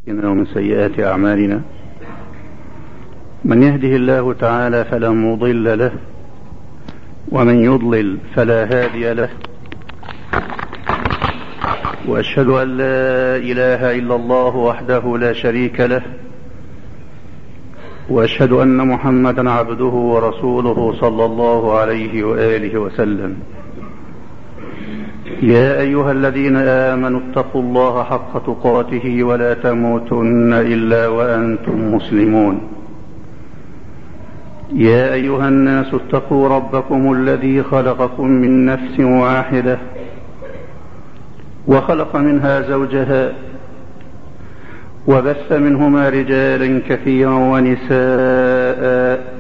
ومن سيئات أعمالنا من يهده الله تعالى فلا مضل له ومن يضلل فلا هادي له واشهد ان لا اله الا الله وحده لا شريك له واشهد ان محمدا عبده ورسوله صلى الله عليه واله وسلم يا ايها الذين امنوا اتقوا الله حق تقاته ولا تموتن الا وانتم مسلمون يا ايها الناس اتقوا ربكم الذي خلقكم من نفس واحده وخلق منها زوجها وبث منهما رجالا كثيرا ونساء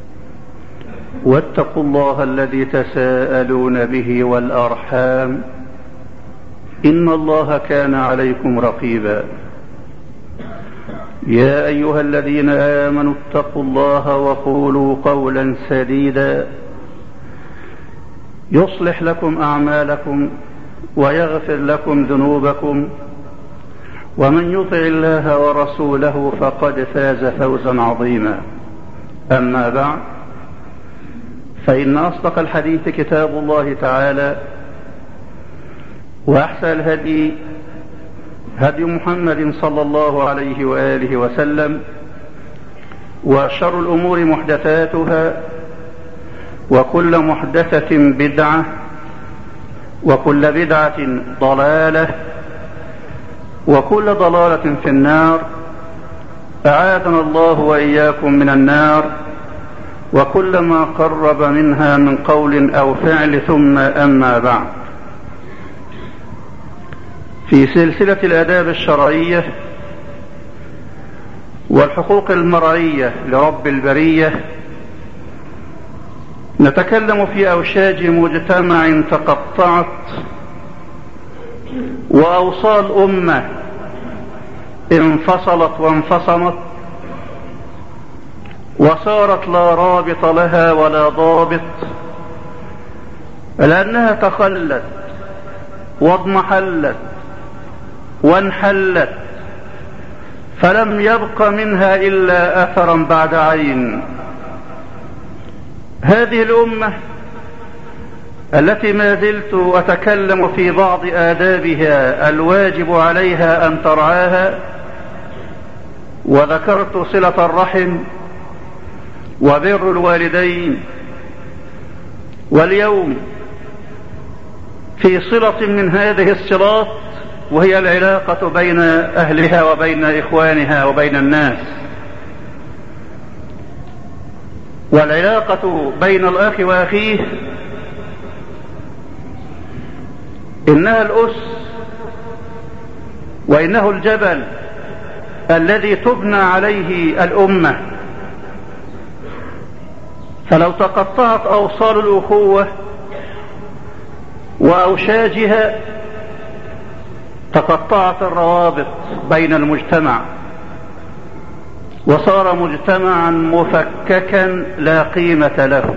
واتقوا الله الذي تساءلون به والارحام ان الله كان عليكم رقيبا يا ايها الذين امنوا اتقوا الله وقولوا قولا سديدا يصلح لكم اعمالكم ويغفر لكم ذنوبكم ومن يطع الله ورسوله فقد فاز فوزا عظيما اما بعد فان اصدق الحديث كتاب الله تعالى واحسن الهدي هدي محمد صلى الله عليه واله وسلم وشر الامور محدثاتها وكل محدثه بدعه وكل بدعه ضلاله وكل ضلاله في النار اعاذنا الله واياكم من النار وكل ما قرب منها من قول او فعل ثم اما بعد في سلسلة الآداب الشرعية والحقوق المرعية لرب البرية نتكلم في أوشاج مجتمع تقطعت وأوصال أمة انفصلت وانفصمت وصارت لا رابط لها ولا ضابط لأنها تخلت واضمحلت وانحلت فلم يبق منها الا اثرا بعد عين هذه الامه التي ما زلت اتكلم في بعض ادابها الواجب عليها ان ترعاها وذكرت صله الرحم وبر الوالدين واليوم في صله من هذه الصلات وهي العلاقة بين أهلها وبين إخوانها وبين الناس والعلاقة بين الأخ وأخيه إنها الأس وإنه الجبل الذي تبنى عليه الأمة فلو تقطعت أوصال الأخوة وأوشاجها تقطعت الروابط بين المجتمع وصار مجتمعا مفككا لا قيمة له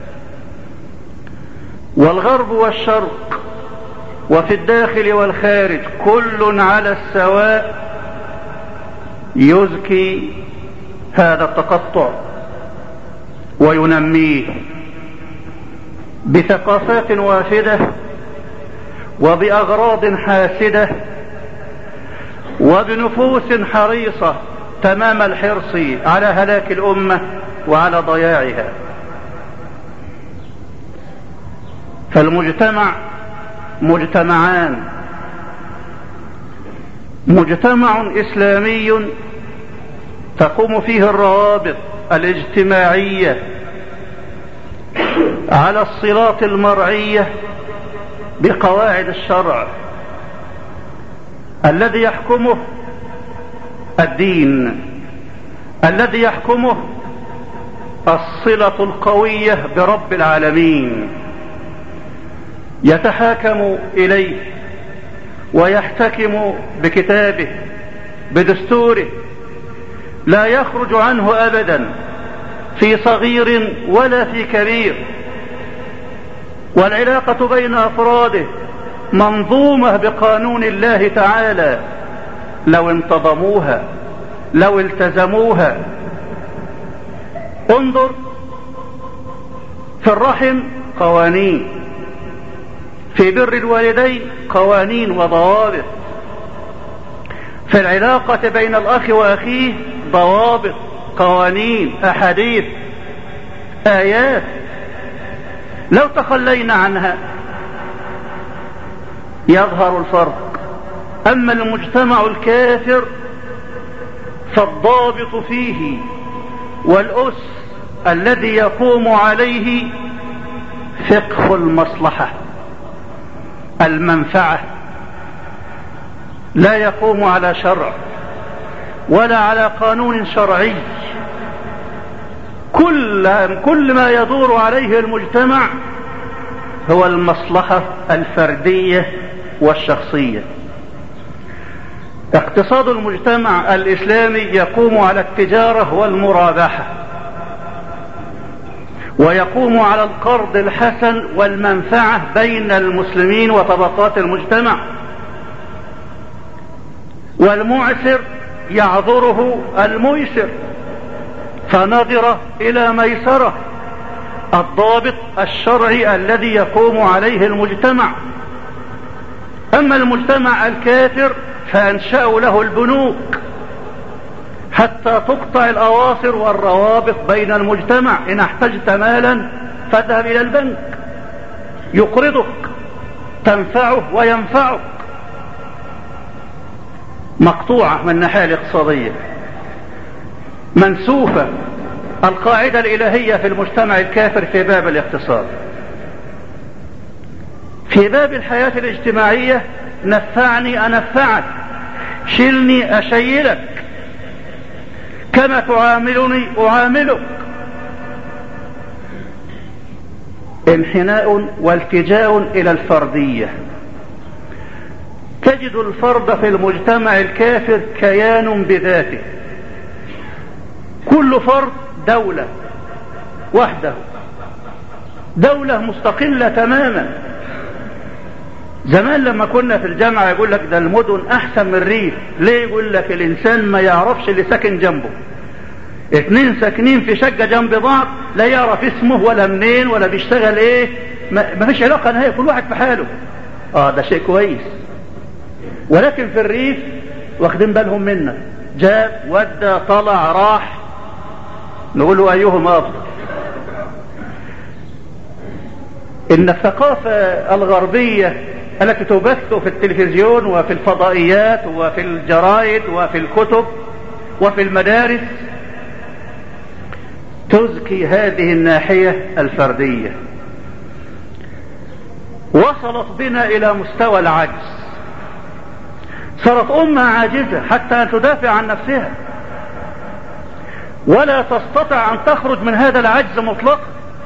والغرب والشرق وفي الداخل والخارج كل على السواء يزكي هذا التقطع وينميه بثقافات وافده وبأغراض حاسدة وبنفوس حريصة تمام الحرص على هلاك الأمة وعلى ضياعها فالمجتمع مجتمعان مجتمع إسلامي تقوم فيه الروابط الاجتماعية على الصلات المرعيه بقواعد الشرع الذي يحكمه الدين الذي يحكمه الصلة القوية برب العالمين يتحاكم إليه ويحتكم بكتابه بدستوره لا يخرج عنه أبدا في صغير ولا في كبير والعلاقة بين أفراده منظومة بقانون الله تعالى لو انتظموها لو التزموها انظر في الرحم قوانين في بر الوالدين قوانين وضوابط في العلاقة بين الأخ وأخيه ضوابط قوانين أحاديث آيات لو تخلينا عنها يظهر الفرق أما المجتمع الكافر فالضابط فيه والأس الذي يقوم عليه فقه المصلحة المنفعة لا يقوم على شرع ولا على قانون شرعي كل كل ما يدور عليه المجتمع هو المصلحة الفردية والشخصية اقتصاد المجتمع الإسلامي يقوم على التجارة والمرابحة ويقوم على القرض الحسن والمنفعة بين المسلمين وطبقات المجتمع والمعسر يعذره الميسر فنظر إلى ميسرة الضابط الشرعي الذي يقوم عليه المجتمع أما المجتمع الكافر فأنشأوا له البنوك حتى تقطع الأواصر والروابط بين المجتمع إن احتجت مالا فاذهب إلى البنك يقرضك تنفعه وينفعك مقطوعة من الناحية الاقتصادية منسوفة القاعدة الإلهية في المجتمع الكافر في باب الاقتصاد في باب الحياة الاجتماعية نفعني أنفعك شلني أشيلك كما تعاملني أعاملك انحناء والتجاء إلى الفردية تجد الفرد في المجتمع الكافر كيان بذاته كل فرد دولة وحده دولة مستقلة تماما زمان لما كنا في الجامعة يقول لك ده المدن أحسن من الريف ليه يقول لك الإنسان ما يعرفش اللي ساكن جنبه اتنين ساكنين في شقة جنب بعض لا يعرف اسمه ولا منين ولا بيشتغل ايه ما فيش علاقة نهائية كل واحد في حاله اه ده شيء كويس ولكن في الريف واخدين بالهم منا جاب ودى طلع راح نقول له ايهما افضل ان الثقافة الغربية التي تبث في التلفزيون وفي الفضائيات وفي الجرائد وفي الكتب وفي المدارس تزكي هذه الناحية الفردية وصلت بنا إلى مستوى العجز صارت أمة عاجزة حتى أن تدافع عن نفسها ولا تستطع أن تخرج من هذا العجز مطلقا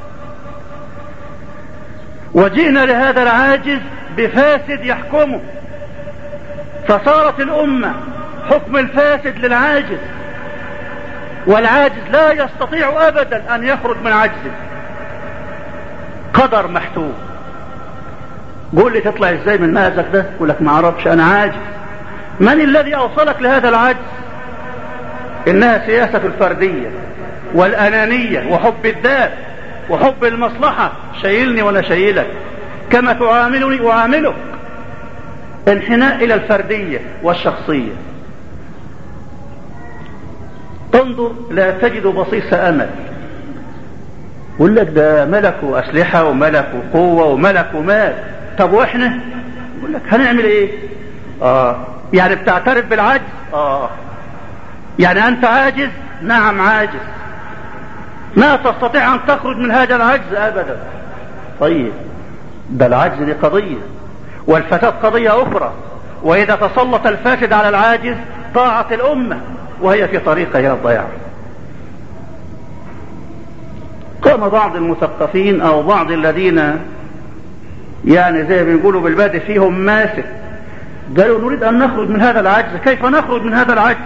وجئنا لهذا العاجز بفاسد يحكمه فصارت الأمة حكم الفاسد للعاجز والعاجز لا يستطيع أبدا أن يخرج من عجزه قدر محتوم قول لي تطلع ازاي من مازك ده يقول لك ما اعرفش انا عاجز من الذي اوصلك لهذا العجز انها سياسة الفردية والانانية وحب الذات وحب المصلحة شايلني وانا شايلك كما تعاملني اعاملك انحناء الى الفردية والشخصية تنظر لا تجد بصيص امل يقول لك ده ملكوا اسلحة وملكوا قوة وملكوا مال طب واحنا يقول لك هنعمل ايه اه يعني بتعترف بالعجز اه يعني انت عاجز نعم عاجز ما تستطيع ان تخرج من هذا العجز ابدا طيب ده العجز دي قضية والفساد قضية اخرى واذا تسلط الفاسد على العاجز ضاعت الامة وهي في طريقها الى الضياع قام بعض المثقفين او بعض الذين يعني زي ما بيقولوا بالبادئ فيهم ماسك قالوا نريد ان نخرج من هذا العجز كيف نخرج من هذا العجز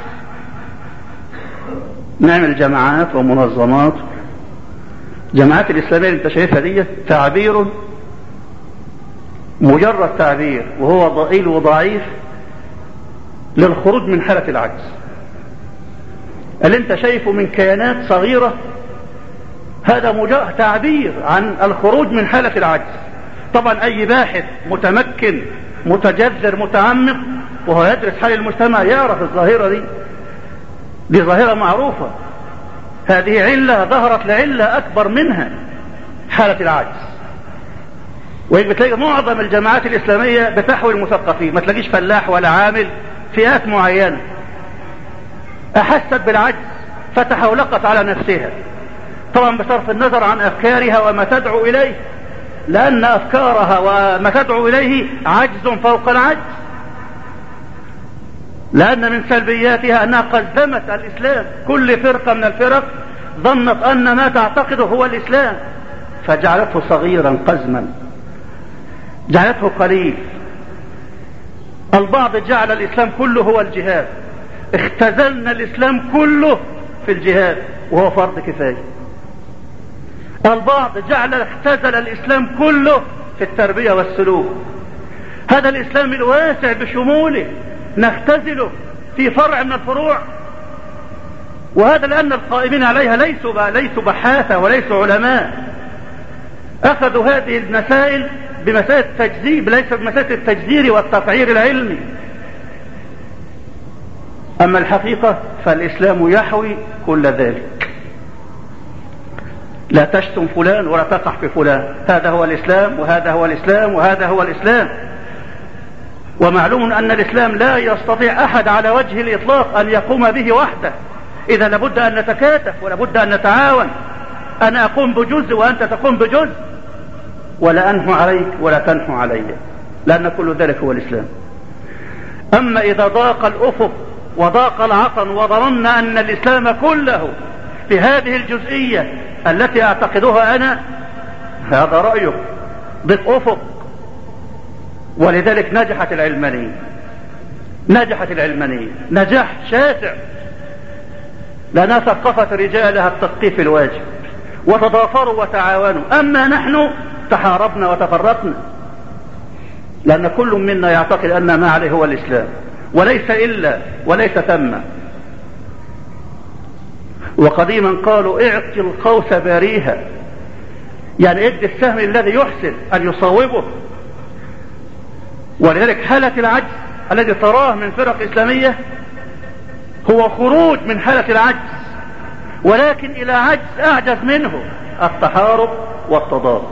نعمل جماعات ومنظمات جماعات الاسلاميه اللي انت شايفها دي تعبير مجرد تعبير وهو ضئيل وضعيف للخروج من حالة العجز اللي انت شايفه من كيانات صغيرة هذا مجرد تعبير عن الخروج من حالة العجز طبعا اي باحث متمكن متجذر متعمق وهو يدرس حال المجتمع يعرف الظاهرة دي دي ظاهرة معروفة هذه علة ظهرت لعلة أكبر منها حالة العجز وهيك بتلاقي معظم الجماعات الإسلامية بتحوي المثقفين ما تلاقيش فلاح ولا عامل فئات معينة أحست بالعجز فتحولقت على نفسها طبعا بصرف النظر عن أفكارها وما تدعو إليه لأن أفكارها وما تدعو إليه عجز فوق العجز لأن من سلبياتها أنها قزمت الإسلام كل فرقة من الفرق ظنت أن ما تعتقده هو الإسلام فجعلته صغيرا قزما جعلته قليل البعض جعل الإسلام كله هو الجهاد اختزلنا الإسلام كله في الجهاد وهو فرض كفاية البعض جعل اختزل الإسلام كله في التربية والسلوك هذا الإسلام الواسع بشموله نختزله في فرع من الفروع وهذا لأن القائمين عليها ليسوا ليسوا بحاثة وليسوا علماء أخذوا هذه المسائل بمسائل التجزيب ليس بمسائل التجزير والتفعير العلمي أما الحقيقة فالإسلام يحوي كل ذلك لا تشتم فلان ولا تقع في فلان هذا هو الإسلام وهذا هو الإسلام وهذا هو الإسلام ومعلوم أن الإسلام لا يستطيع أحد على وجه الإطلاق أن يقوم به وحده إذا لابد أن نتكاتف ولابد أن نتعاون أنا أقوم بجزء وأنت تقوم بجزء ولا أنهو عليك ولا تنهو علي لأن كل ذلك هو الإسلام أما إذا ضاق الأفق وضاق العطن وظننا أن الإسلام كله في هذه الجزئية التي أعتقدها أنا هذا رأيك ضد أفق ولذلك نجحت العلمانية نجحت العلمانية نجاح شاسع لأنها ثقفت رجالها التثقيف الواجب وتضافروا وتعاونوا أما نحن تحاربنا وتفرقنا لأن كل منا يعتقد أن ما عليه هو الإسلام وليس إلا وليس ثم وقديما قالوا اعطي القوس باريها يعني ادي السهم الذي يحسن أن يصوبه ولذلك حالة العجز الذي تراه من فرق إسلامية هو خروج من حالة العجز ولكن إلى عجز أعجز منه التحارب والتضارب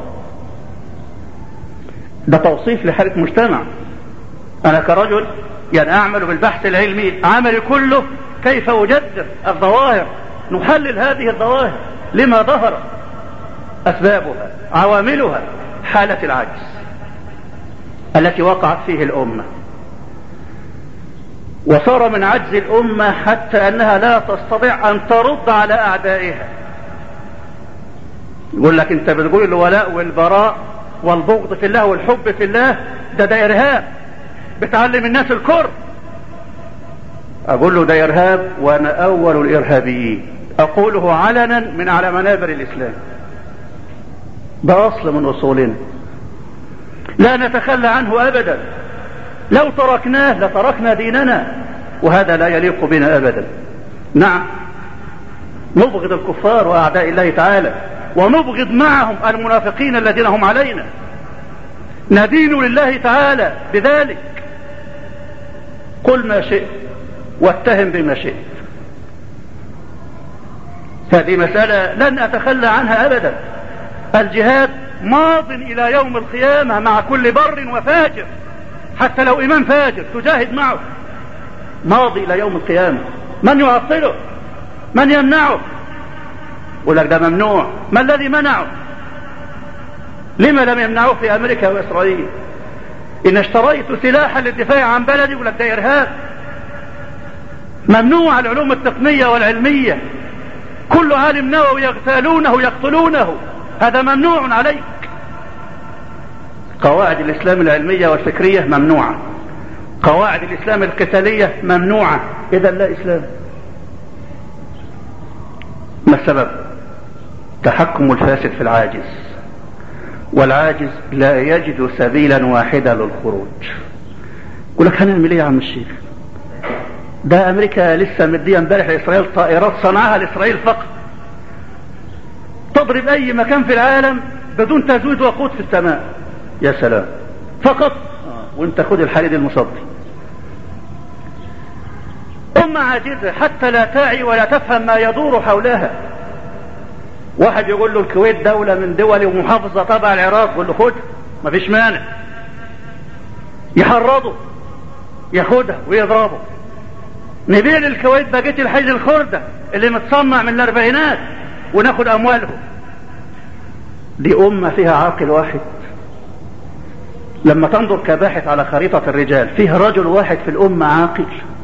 ده توصيف لحالة مجتمع أنا كرجل يعني أعمل بالبحث العلمي عملي كله كيف أجدد الظواهر نحلل هذه الظواهر لما ظهر أسبابها عواملها حالة العجز التي وقعت فيه الأمة وصار من عجز الأمة حتى أنها لا تستطيع أن ترد على أعدائها يقول لك أنت بتقول الولاء والبراء والبغض في الله والحب في الله ده ده إرهاب بتعلم الناس الكر أقول له ده إرهاب وأنا أول الإرهابيين أقوله علنا من على منابر الإسلام ده أصل من أصولنا لا نتخلى عنه أبدا لو تركناه لتركنا ديننا وهذا لا يليق بنا أبدا نعم نبغض الكفار وأعداء الله تعالى ونبغض معهم المنافقين الذين هم علينا ندين لله تعالى بذلك قل ما شئت واتهم بما شئت هذه مسألة لن أتخلى عنها أبدا الجهاد ماض إلى يوم القيامة مع كل بر وفاجر حتى لو إمام فاجر تجاهد معه ماضي إلى يوم القيامة من يعطله من يمنعه يقول لك ده ممنوع ما الذي منعه لما لم يمنعوه في أمريكا وإسرائيل إن اشتريت سلاحا للدفاع عن بلدي يقول لك ده إرهاب ممنوع العلوم التقنية والعلمية كل عالم نووي يغتالونه يقتلونه هذا ممنوع عليك قواعد الإسلام العلمية والفكرية ممنوعة قواعد الإسلام القتالية ممنوعة إذا لا إسلام ما السبب تحكم الفاسد في العاجز والعاجز لا يجد سبيلا واحدا للخروج يقول لك هنعمل ايه يا عم الشيخ ده امريكا لسه مديه امبارح لاسرائيل طائرات صنعها لاسرائيل فقط تضرب اي مكان في العالم بدون تزويد وقود في السماء يا سلام فقط وانت خد الحديد المصدي أمة عاجزة حتى لا تعي ولا تفهم ما يدور حولها واحد يقول له الكويت دولة من دول ومحافظة تبع العراق يقول له خد ما فيش مانع يحرضه ياخدها ويضربه نبيع للكويت بقية الحج الخردة اللي متصنع من الأربعينات وناخد أموالهم دي أمة فيها عاقل واحد لما تنظر كباحث على خريطة الرجال فيه رجل واحد في الأمة عاقل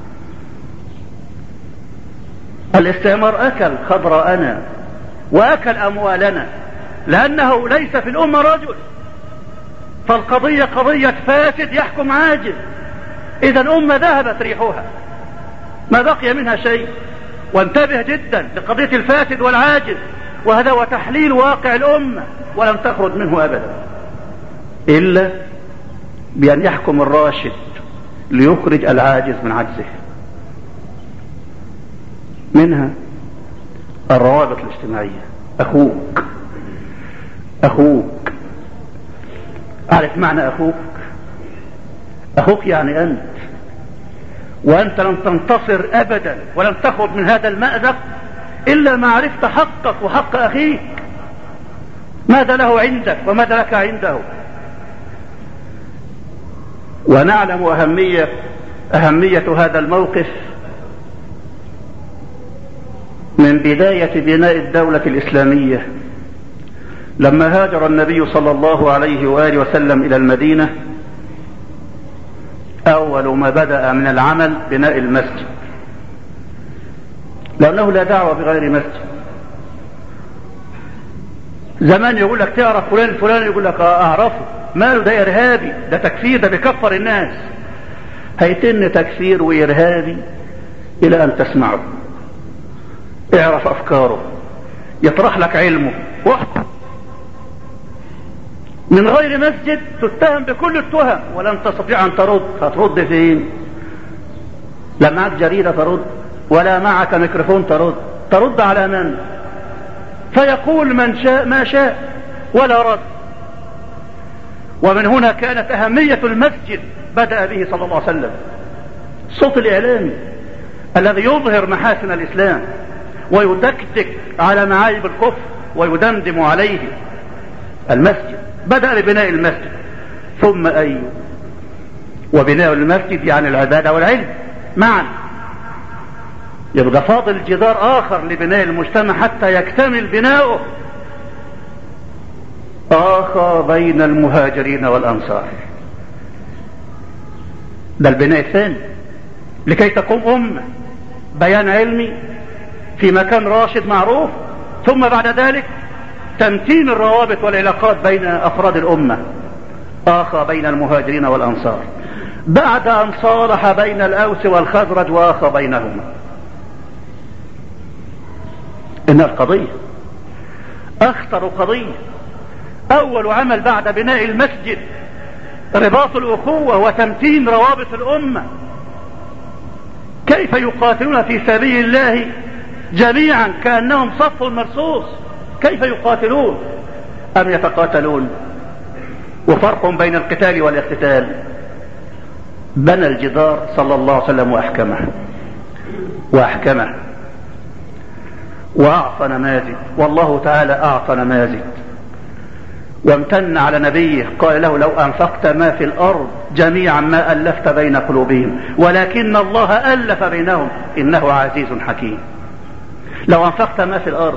الاستعمار أكل خضراءنا وأكل أموالنا لأنه ليس في الأمة رجل فالقضية قضية فاسد يحكم عاجز إذا الأمة ذهبت ريحها ما بقي منها شيء وانتبه جدا لقضية الفاسد والعاجز وهذا هو تحليل واقع الأمة ولن تخرج منه أبدا إلا بأن يحكم الراشد ليخرج العاجز من عجزه منها الروابط الاجتماعية أخوك أخوك أعرف معنى أخوك أخوك يعني أنت وأنت لن تنتصر أبدا ولن تخرج من هذا المأزق إلا ما عرفت حقك وحق أخيك ماذا له عندك وماذا لك عنده ونعلم أهمية أهمية هذا الموقف من بداية بناء الدولة الإسلامية لما هاجر النبي صلى الله عليه وآله وسلم إلى المدينة أول ما بدأ من العمل بناء المسجد لأنه لا دعوة بغير مسجد زمان يقول لك تعرف فلان فلان يقول لك أعرفه ماله ده إرهابي ده تكفير ده بيكفر الناس هيتم تكفير وإرهابي إلى أن تسمعه اعرف أفكاره يطرح لك علمه واحكم من غير مسجد تتهم بكل التهم ولن تستطيع أن ترد هترد فين لا معك جريدة ترد ولا معك ميكروفون ترد ترد على من فيقول من شاء ما شاء ولا رد ومن هنا كانت أهمية المسجد بدأ به صلى الله عليه وسلم الصوت الإعلامي الذي يظهر محاسن الإسلام ويدكدك على معايب الكفر ويدمدم عليه المسجد بدأ ببناء المسجد ثم أي وبناء المسجد يعني العبادة والعلم معا يبقى فاضل جدار آخر لبناء المجتمع حتى يكتمل بناؤه آخى بين المهاجرين والأنصار ده البناء الثاني لكي تقوم أمة بيان علمي في مكان راشد معروف ثم بعد ذلك تمتين الروابط والعلاقات بين أفراد الأمة آخى بين المهاجرين والأنصار بعد أن صالح بين الأوس والخزرج وآخى بينهما إن القضية أخطر قضية أول عمل بعد بناء المسجد رباط الأخوة وتمتين روابط الأمة كيف يقاتلون في سبيل الله جميعا كأنهم صف مرصوص كيف يقاتلون أم يتقاتلون وفرق بين القتال والاقتتال بنى الجدار صلى الله عليه وسلم وأحكمه وأحكمه وأعطى نماذج والله تعالى أعطى نماذج وامتن على نبيه قال له لو أنفقت ما في الأرض جميعا ما ألفت بين قلوبهم ولكن الله ألف بينهم إنه عزيز حكيم لو أنفقت ما في الأرض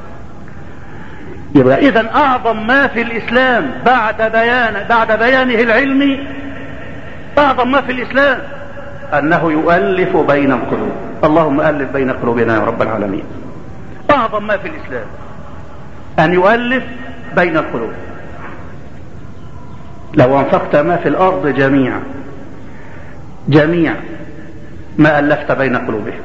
يبقى إذا أعظم ما في الإسلام بعد بيان بعد بيانه العلمي أعظم ما في الإسلام أنه يؤلف بين القلوب اللهم ألف بين قلوبنا يا رب العالمين أعظم ما في الإسلام أن يؤلف بين القلوب لو أنفقت ما في الأرض جميعا جميعا ما ألفت بين قلوبهم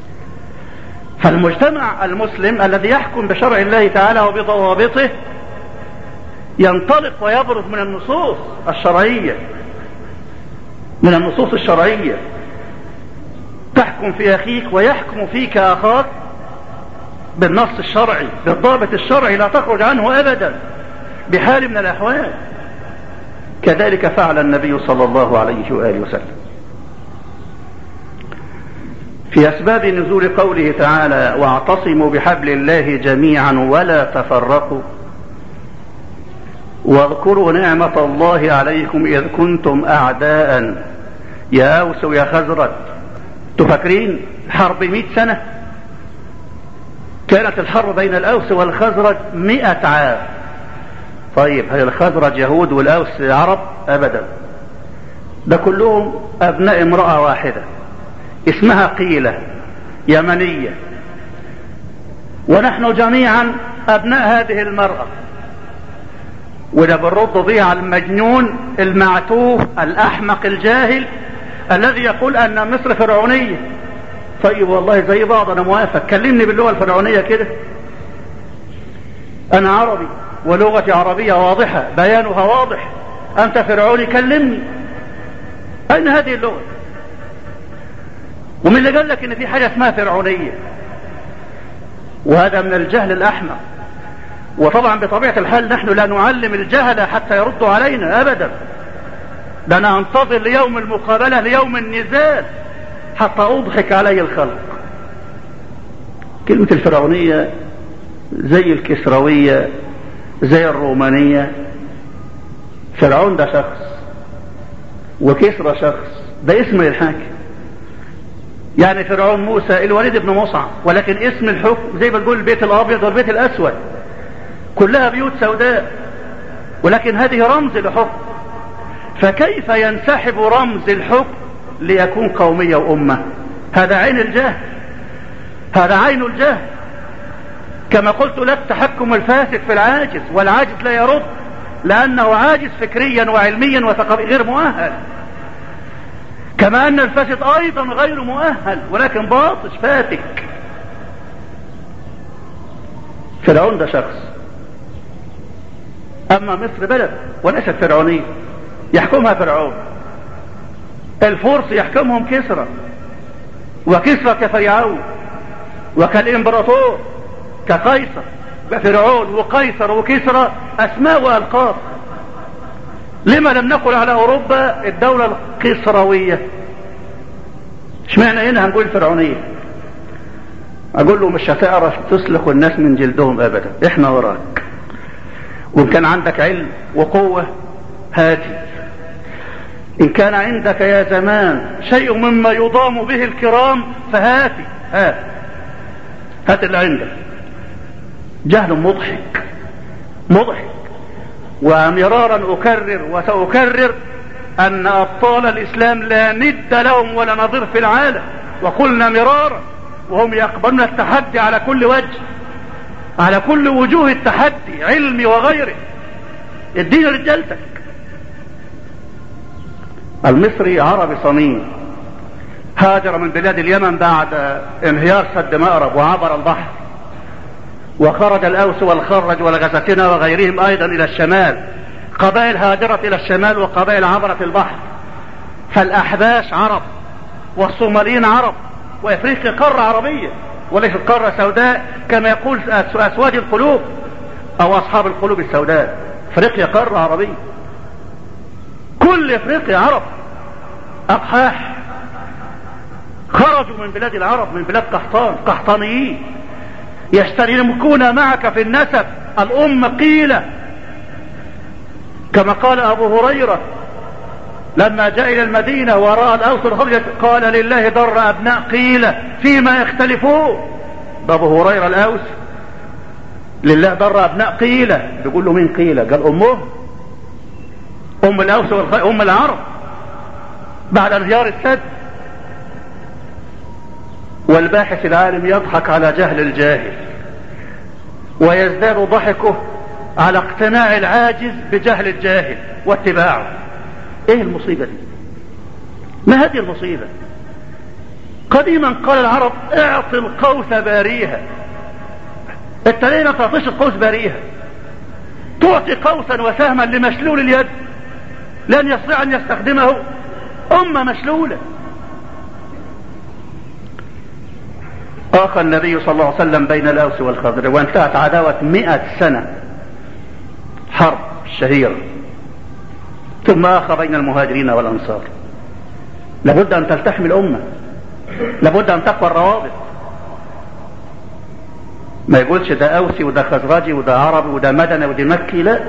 فالمجتمع المسلم الذي يحكم بشرع الله تعالى وبضوابطه ينطلق ويبرز من النصوص الشرعية من النصوص الشرعية تحكم في أخيك ويحكم فيك أخاك بالنص الشرعي بالضابط الشرعي لا تخرج عنه أبدا بحال من الأحوال كذلك فعل النبي صلى الله عليه وآله وسلم في أسباب نزول قوله تعالى واعتصموا بحبل الله جميعا ولا تفرقوا واذكروا نعمة الله عليكم إذ كنتم أعداء يا أوس يا خزرج تفكرين حرب مئة سنة كانت الحرب بين الأوس والخزرج مئة عام طيب هل الخزرج يهود والأوس عرب أبدا ده كلهم أبناء امرأة واحدة اسمها قيلة يمنية ونحن جميعا أبناء هذه المرأة وده بنرد بيه على المجنون المعتوه الأحمق الجاهل الذي يقول أن مصر فرعونية طيب والله زي بعض أنا موافق كلمني باللغة الفرعونية كده أنا عربي ولغتي عربية واضحة بيانها واضح أنت فرعوني كلمني أين هذه اللغة ومن اللي قال لك ان في حاجة اسمها فرعونية وهذا من الجهل الاحمق وطبعا بطبيعة الحال نحن لا نعلم الجهل حتى يردوا علينا ابدا ده انا انتظر ليوم المقابلة ليوم النزال حتى اضحك علي الخلق كلمة الفرعونية زي الكسروية زي الرومانية فرعون ده شخص وكسرى شخص ده اسم الحاكم يعني فرعون موسى الوليد بن مصعب ولكن اسم الحكم زي ما تقول البيت الابيض والبيت الاسود كلها بيوت سوداء ولكن هذه رمز لحكم فكيف ينسحب رمز الحكم ليكون قومية وأمة هذا عين الجهل هذا عين الجهل كما قلت لك تحكم الفاسد في العاجز والعاجز لا يرد لأنه عاجز فكريا وعلميا وثقافيا غير مؤهل كما أن الفاسد أيضا غير مؤهل ولكن باطش فاتك فرعون ده شخص أما مصر بلد وليست فرعونية يحكمها فرعون الفرس يحكمهم كسرى وكسرى كفرعون وكالإمبراطور كقيصر وفرعون وقيصر وكسرى أسماء وألقاب لما لم نقل على أوروبا الدولة القيصروية اشمعنى هنا هنقول الفرعونية أقول له مش هتعرف تسلخ الناس من جلدهم أبدا إحنا وراك وإن كان عندك علم وقوة هاتي إن كان عندك يا زمان شيء مما يضام به الكرام فهاتي هات هات اللي عندك جهل مضحك مضحك ومرارا أكرر وسأكرر أن أبطال الإسلام لا ند لهم ولا نظير في العالم وقلنا مرارا وهم يقبلون التحدي على كل وجه على كل وجوه التحدي علمي وغيره اديني رجالتك المصري عربي صميم هاجر من بلاد اليمن بعد انهيار سد مأرب وعبر البحر وخرج الأوس والخرج والغزتنا وغيرهم أيضا إلى الشمال قبائل هاجرت إلى الشمال وقبائل عبرت البحر فالأحباش عرب والصوماليين عرب وإفريقيا قارة عربية وليست قارة سوداء كما يقول أسواد القلوب أو أصحاب القلوب السوداء إفريقيا قارة عربية كل إفريقيا عرب أقحاح خرجوا من بلاد العرب من بلاد قحطان قحطانيين يشتركون معك في النسب الأم قيلة كما قال أبو هريرة لما جاء إلى المدينة ورأى الأوس الخرجة قال لله ضر أبناء قيلة فيما يختلفون أبو هريرة الأوس لله ضر أبناء قيلة بيقول له مين قيلة قال أمه أم الأوس والخ... أم العرب بعد انهيار السد والباحث العالم يضحك على جهل الجاهل ويزداد ضحكه على اقتناع العاجز بجهل الجاهل واتباعه ايه المصيبة دي ما هذه المصيبة قديما قال العرب اعط القوس باريها انت ليه ما تعطيش القوس باريها تعطي قوسا وسهما لمشلول اليد لن يستطيع ان يستخدمه امة مشلولة آخى النبي صلى الله عليه وسلم بين الأوس والخضر وانتهت عداوة مئة سنة حرب شهيرة ثم آخى بين المهاجرين والأنصار لابد أن تلتحم الأمة لابد أن تقوى الروابط ما يقولش ده أوسي وده خزرجي وده عربي وده مدني وده مكي لا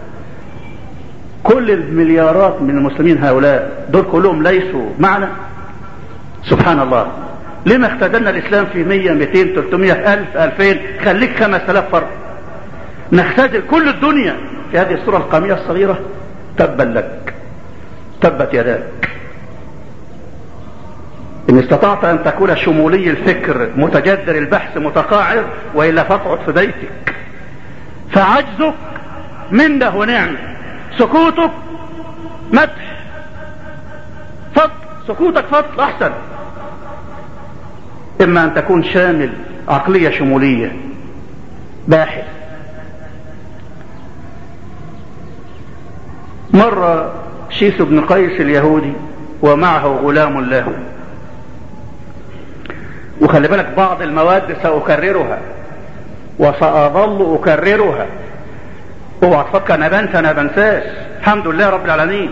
كل المليارات من المسلمين هؤلاء دول كلهم ليسوا معنا سبحان الله لما اختدلنا الإسلام في 100 200 300 ألف 2000 خليك 5000 فرد نختزل كل الدنيا في هذه الصورة القامية الصغيرة تبا لك تبت يداك إن استطعت أن تكون شمولي الفكر متجذر البحث متقاعر وإلا فاقعد في بيتك فعجزك منه ونعمة سكوتك مدح فضل سكوتك فضل أحسن إما أن تكون شامل عقلية شمولية باحث مر شيث بن قيس اليهودي ومعه غلام له وخلي بالك بعض المواد سأكررها وسأظل أكررها اوعى تفكر انا بنسى انا بنساش الحمد لله رب العالمين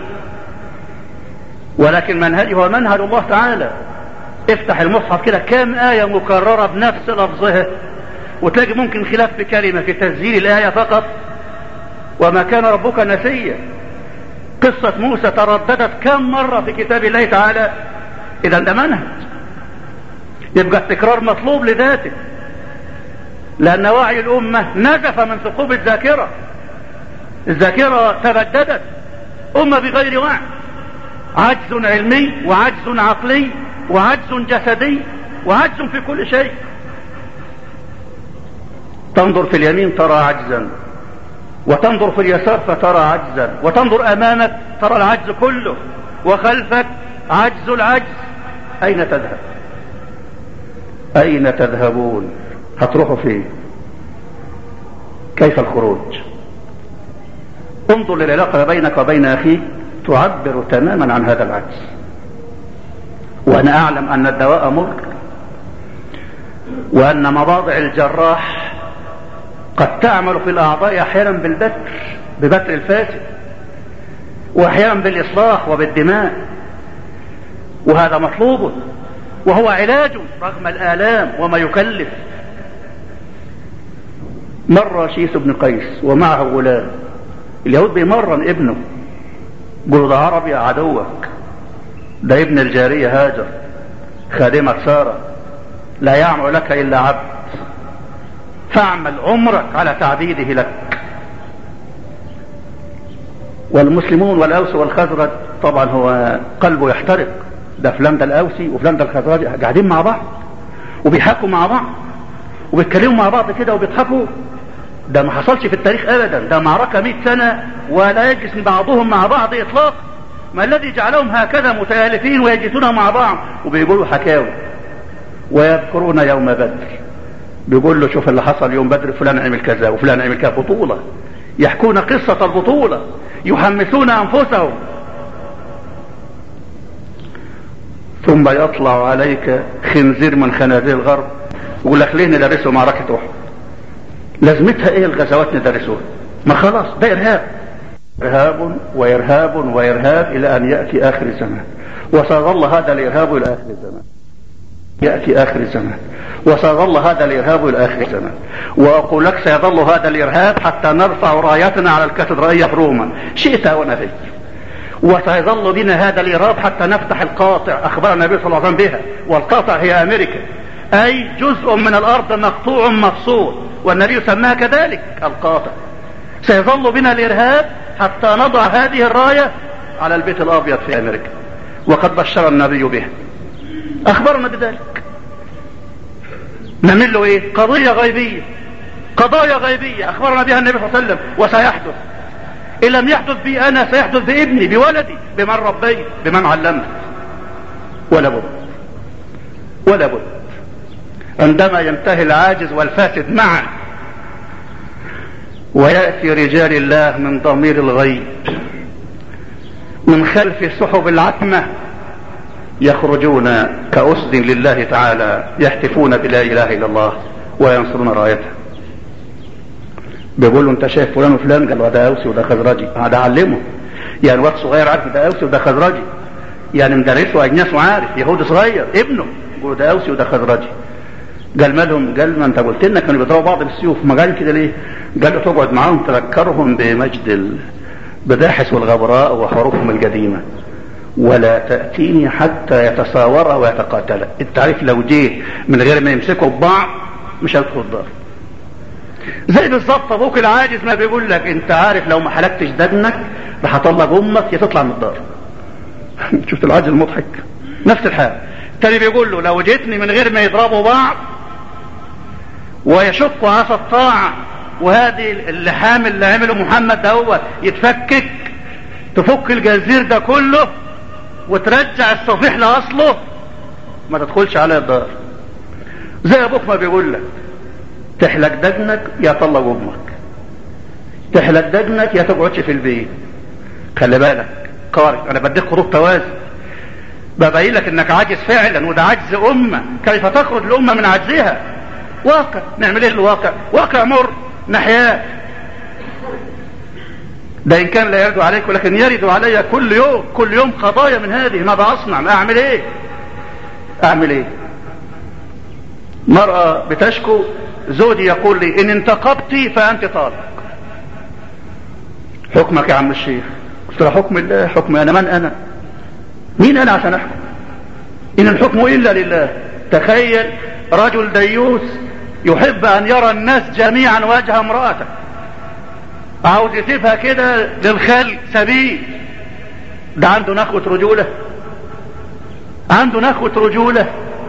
ولكن منهجي هو منهج الله تعالى افتح المصحف كده كام آية مكررة بنفس لفظها وتلاقي ممكن خلاف في كلمة في تسجيل الآية فقط وما كان ربك نسيا قصة موسى ترددت كم مرة في كتاب الله تعالى إذا ده منهج يبقى التكرار مطلوب لذاته لأن وعي الأمة نزف من ثقوب الذاكرة الذاكرة تبددت أمة بغير وعي عجز علمي وعجز عقلي وعجز جسدي وعجز في كل شيء تنظر في اليمين ترى عجزا وتنظر في اليسار فترى عجزا وتنظر امامك ترى العجز كله وخلفك عجز العجز اين تذهب اين تذهبون هتروحوا فين كيف الخروج انظر للعلاقة بينك وبين اخيك تعبر تماما عن هذا العجز وانا اعلم ان الدواء مر وان مواضع الجراح قد تعمل في الاعضاء احيانا بالبتر ببتر الفاسد واحيانا بالاصلاح وبالدماء وهذا مطلوب وهو علاج رغم الالام وما يكلف مر شيث بن قيس ومعه غلام اليهود بيمرن ابنه قولوا ده عربي عدوك ده ابن الجارية هاجر خادمة سارة لا يعمل لك إلا عبد فاعمل عمرك على تعبيده لك والمسلمون والأوس والخزرج طبعا هو قلبه يحترق ده فلان ده الأوسي وفلان ده الخزرج قاعدين مع بعض وبيحكوا مع بعض وبيتكلموا مع بعض كده وبيضحكوا ده ما حصلش في التاريخ ابدا ده معركة مئة سنة ولا يجلس بعضهم مع بعض اطلاقا ما الذي جعلهم هكذا متآلفين ويجلسون مع بعض وبيقولوا حكاوي ويذكرون يوم بدر بيقول له شوف اللي حصل يوم بدر فلان عمل كذا وفلان عمل كذا بطولة يحكون قصة البطولة يحمسون أنفسهم ثم يطلع عليك خنزير من خنازير الغرب يقول لك ليه ندرسه معركة أحد لازمتها ايه الغزوات ندرسوها ما خلاص ده ارهاب ارهاب وارهاب وارهاب الى ان ياتي اخر الزمان وسيظل هذا الارهاب الى اخر الزمان ياتي اخر الزمان وسيظل هذا الارهاب الى اخر الزمان واقول لك سيظل هذا الارهاب حتى نرفع رايتنا على الكاتدرائيه في روما شئت او نبيت وسيظل بنا هذا الارهاب حتى نفتح القاطع اخبر النبي صلى الله عليه وسلم بها والقاطع هي امريكا اي جزء من الارض مقطوع مفصول والنبي سماها كذلك القاطع سيظل بنا الارهاب حتى نضع هذه الراية على البيت الابيض في امريكا وقد بشر النبي بها اخبرنا بذلك نعمل له ايه قضية غيبية قضايا غيبية اخبرنا بها النبي صلى الله عليه وسلم وسيحدث ان لم يحدث بي انا سيحدث بابني بولدي بمن ربيت بمن علمت ولا بد ولا بد عندما ينتهي العاجز والفاسد معا ويأتي رجال الله من ضمير الغيب من خلف سحب العتمة يخرجون كأسد لله تعالى يحتفون بلا إله إلا الله وينصرون رايته بيقول له انت شايف فلان وفلان قال له ده اوسي وده خزرجي هذا علمه يعني واد صغير عارف ده اوسي وده خزرجي يعني مدرسه اجناس وعارف يهودي صغير ابنه يقول ده اوسي وده خزرجي قال مالهم قال ما انت قلت لنا كانوا بيضربوا بعض بالسيوف ما قال كده ليه قال له تقعد معاهم تذكرهم بمجد البداحس والغبراء وحروفهم القديمه ولا تأتيني حتى يتساورا ويتقاتلا انت عارف لو جه من غير ما يمسكوا ببعض مش هيدخل الدار زي بالظبط ابوك العاجز ما بيقول لك انت عارف لو ما حلقتش دقنك راح اطلق امك يا تطلع من الدار شفت العاجز المضحك نفس الحال التاني بيقول له لو جيتني من غير ما يضربوا بعض ويشقوا عصا الطاعة وهذه اللحام اللي عمله محمد ده هو يتفكك تفك الجزير ده كله وترجع الصفيح لاصله ما تدخلش على الدار زي ابوك ما بيقول لك تحلق دجنك يا طلق امك تحلق دجنك يا تقعدش في البيت خلي بالك قارئ انا بديك خطوط توازن ببين لك انك عاجز فعلا وده عجز امه كيف تخرج الامه من عجزها واقع نعمل ايه الواقع واقع مر نحياه ده ان كان لا يرد عليك ولكن يرد علي كل يوم كل يوم قضايا من هذه ماذا اصنع اعمل ايه اعمل ايه مرأة بتشكو زوجي يقول لي ان انتقبتي فانت طالق حكمك يا عم الشيخ قلت له حكم الله حكم انا من انا مين انا عشان احكم ان الحكم الا لله تخيل رجل ديوس يحب ان يرى الناس جميعا وجه امرأته عاوز يسيبها كده للخل سبيل ده عنده نخوة رجولة عنده نخوة رجولة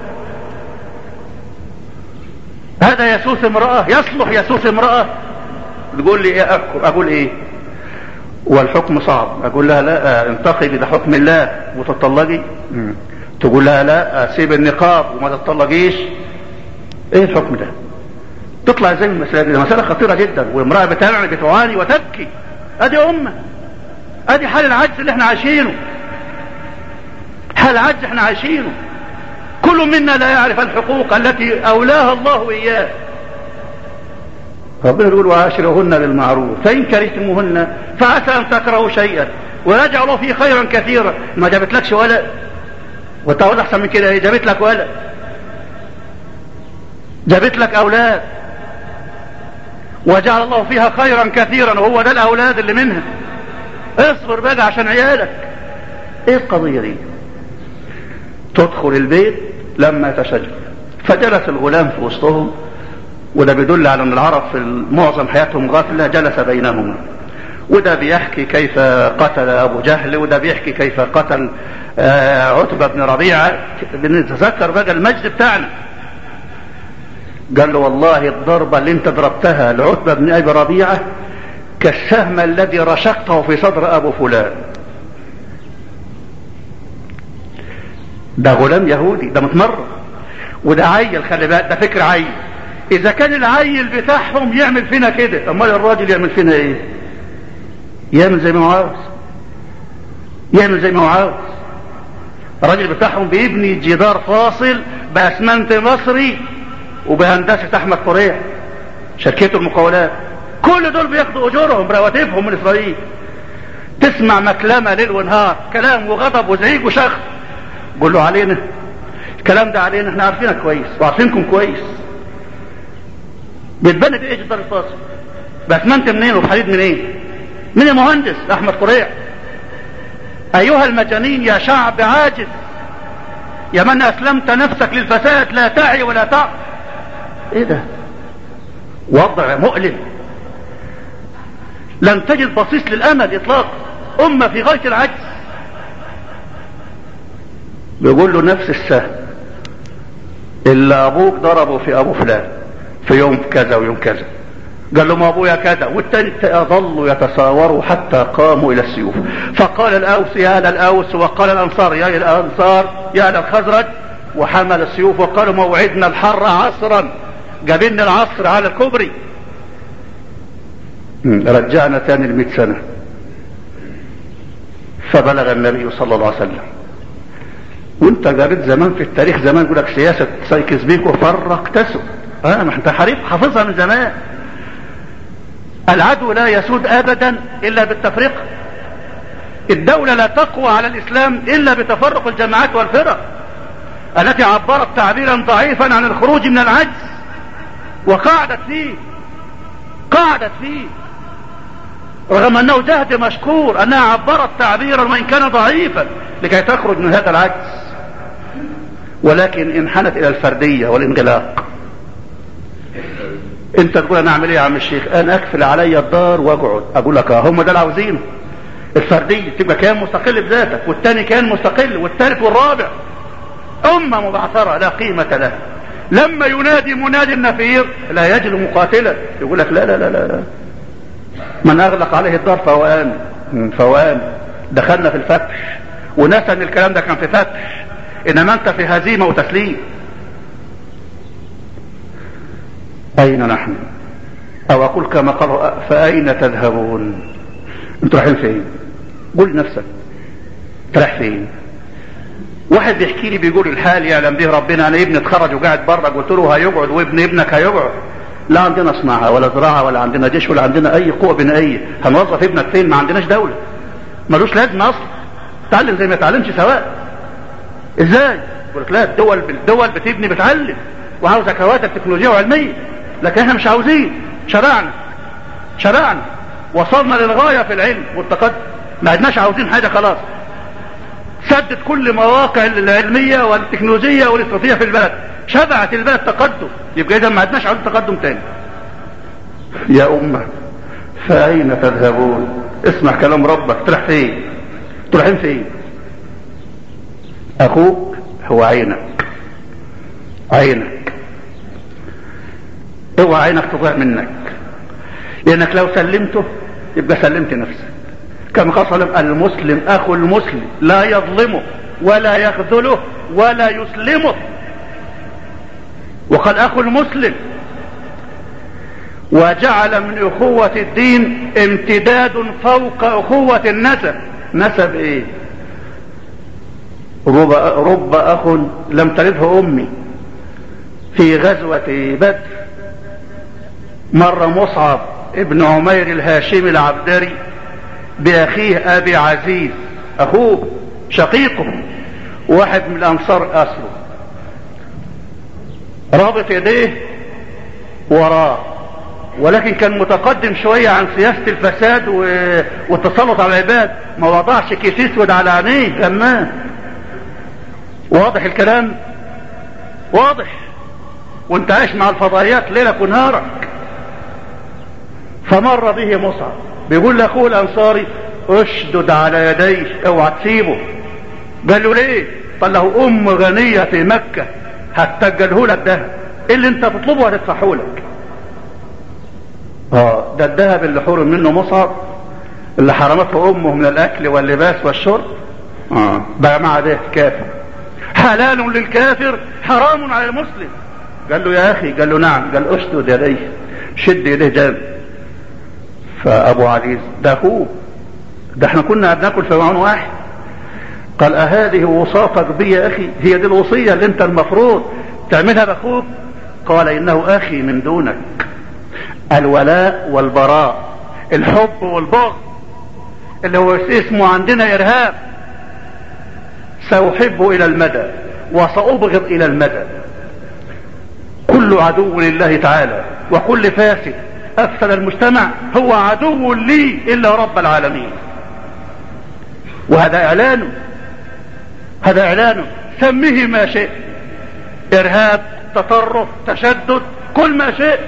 هذا يسوس امرأة يصلح يسوس امرأة تقول لي ايه اقول ايه والحكم صعب اقول لها لا انتقبي ده حكم الله وتطلقي تقول لها لا سيب النقاب وما تطلقيش ايه الحكم ده تطلع زي المسألة دي مسألة خطيرة جدا وامرأة بتعمل بتعاني وتبكي ادي امة ادي حال العجز اللي احنا عايشينه حال العجز احنا عايشينه كل منا لا يعرف الحقوق التي اولاها الله اياه ربنا يقول وعاشرهن بالمعروف فان كرهتموهن فعسى ان تكرهوا شيئا ويجعلوا فيه خيرا كثيرا ما جابت لكش ولد وانت اقول احسن من كده ايه جابت لك ولد جابت لك اولاد وجعل الله فيها خيرا كثيرا وهو ده الاولاد اللي منها اصبر بقى عشان عيالك ايه القضية دي تدخل البيت لما يتشجر فجلس الغلام في وسطهم وده بيدل على ان العرب في معظم حياتهم غافلة جلس بينهما وده بيحكي كيف قتل ابو جهل وده بيحكي كيف قتل عتبة بن ربيعة بنتذكر بقى المجد بتاعنا قال له والله الضربة اللي انت ضربتها لعتبة بن ابي ربيعة كالسهم الذي رشقته في صدر ابو فلان ده غلام يهودي ده متمرد وده عيل خلي بالك ده فكر عيل اذا كان العيل بتاعهم يعمل فينا كده امال الراجل يعمل فينا ايه يعمل زي ما هو عاوز يعمل زي ما هو عاوز الراجل بتاعهم بيبني جدار فاصل باسمنت مصري وبهندسه احمد قريع شركته المقاولات كل دول بياخدوا اجورهم رواتبهم من اسرائيل تسمع مكلمه ليل ونهار كلام وغضب وزعيق وشخص قول له علينا الكلام ده علينا احنا عارفينك كويس وعارفينكم كويس بيتبنى بايه جدار الفاصل باسمنت منين وبحديد منين من المهندس احمد قريع ايها المجانين يا شعب عاجز يا من اسلمت نفسك للفساد لا تعي ولا تعق ايه ده وضع مؤلم لم تجد بصيص للامل اطلاقا امه في غايه العجز بيقول له نفس السهم اللي ابوك ضربه في ابو فلان في يوم كذا ويوم كذا قال له ما ابويا كذا والتاني ظلوا يتساوروا حتى قاموا الى السيوف فقال الاوس يا للاوس وقال الانصار يا الانصار يا للخزرج وحمل السيوف وقالوا موعدنا الحر عصرا جابلنا العصر على الكبري رجعنا تاني المئة سنة فبلغ النبي صلى الله عليه وسلم وانت قريت زمان في التاريخ زمان يقول لك سياسة سايكس بيكو فرق تسو اه ما انت حريف حافظها من زمان العدو لا يسود ابدا الا بالتفرقة الدولة لا تقوى على الاسلام الا بتفرق الجماعات والفرق التي عبرت تعبيرا ضعيفا عن الخروج من العجز وقعدت فيه قعدت فيه رغم انه جهد مشكور انها عبرت تعبيرا وان كان ضعيفا لكي تخرج من هذا العجز ولكن انحنت الى الفردية والانغلاق انت تقول انا اعمل ايه يا عم الشيخ انا اكفل علي الدار واقعد اقول لك هم ده اللي عاوزينه الفردية تبقى كان مستقل بذاتك والتاني كان مستقل والثالث والرابع امة مبعثرة لا قيمة لها لما ينادي منادي النفير لا يجد مقاتلا يقول لك لا لا لا لا, لا. من اغلق عليه الدار فهو امن فهو امن دخلنا في الفتح ونسى ان الكلام ده كان في فتح انما انت في هزيمة وتسليم اين نحن او اقول كما قال فاين تذهبون انتوا رايحين فين قول لنفسك انت رايح فين واحد بيحكي لي بيقول الحال يعلم به ربنا انا ابني اتخرج وقاعد بره قلت له هيقعد وابن ابنك هيقعد لا عندنا صناعة ولا زراعة ولا عندنا جيش ولا عندنا اي قوة بنائية هنوظف ابنك فين ما عندناش دولة ملوش لازمة اصلا تعلم زي ما تعلمش سواء ازاي يقول لك لا الدول الدول بتبني بتعلم وعاوزة كواتب تكنولوجية وعلمية لكن احنا مش عاوزين شرعنا شرعنا وصلنا للغاية في العلم والتقدم ما عدناش عاوزين حاجة خلاص سدد كل مواقع العلمية والتكنولوجية والاستراتيجية في البلد شبعت البلد تقدم يبقى اذا ما عدناش عاوزين تقدم تاني يا أمة فأين تذهبون اسمع كلام ربك تروح فين تروحين فين أخوك هو عينك عينك اوعى عينك تضيع منك لانك لو سلمته يبقى سلمت نفسك كما قال صلى الله عليه وسلم المسلم اخو المسلم لا يظلمه ولا يخذله ولا يسلمه وقال اخو المسلم وجعل من اخوة الدين امتداد فوق اخوة النسب نسب ايه رب, رب اخ لم تلده امي في غزوة بدر مر مصعب ابن عمير الهاشمي العبدري باخيه ابي عزيز اخوه شقيقه واحد من الانصار اسره رابط يديه وراه ولكن كان متقدم شوية عن سياسة الفساد والتسلط على العباد ما وضعش كيس اسود على عينيه لما واضح الكلام واضح وانت عايش مع الفضائيات ليلك ونهارك فمر به مصعب بيقول لاخوه الانصاري اشدد على يديه اوعى تسيبه قال له ليه قال له ام غنية في مكة هتسجله لك ده اللي انت تطلبه هتدفعه لك اه ده الذهب اللي حرم منه مصعب اللي حرمته امه من الاكل واللباس والشرب اه بقى مع ده كافر حلال للكافر حرام على المسلم قال له يا اخي قال له نعم قال اشدد يديه شد يديه جامد فابو عزيز ده اخوه ده احنا كنا بناكل في معون واحد قال اهذه وصافك بي يا اخي هي دي الوصيه اللي انت المفروض تعملها باخوك قال انه اخي من دونك الولاء والبراء الحب والبغض اللي هو اسمه عندنا ارهاب ساحب الى المدى وسابغض الى المدى كل عدو لله تعالى وكل فاسد افسد المجتمع هو عدو لي الا رب العالمين وهذا اعلانه هذا اعلانه سميه ما شئت ارهاب تطرف تشدد كل ما شئت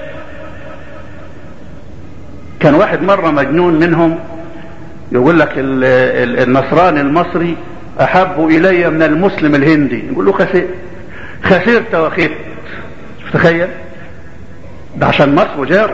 كان واحد مرة مجنون منهم يقول لك النصراني المصري احب الي من المسلم الهندي يقول له خسرت خسرت وخبت تخيل ده عشان مصر وجاره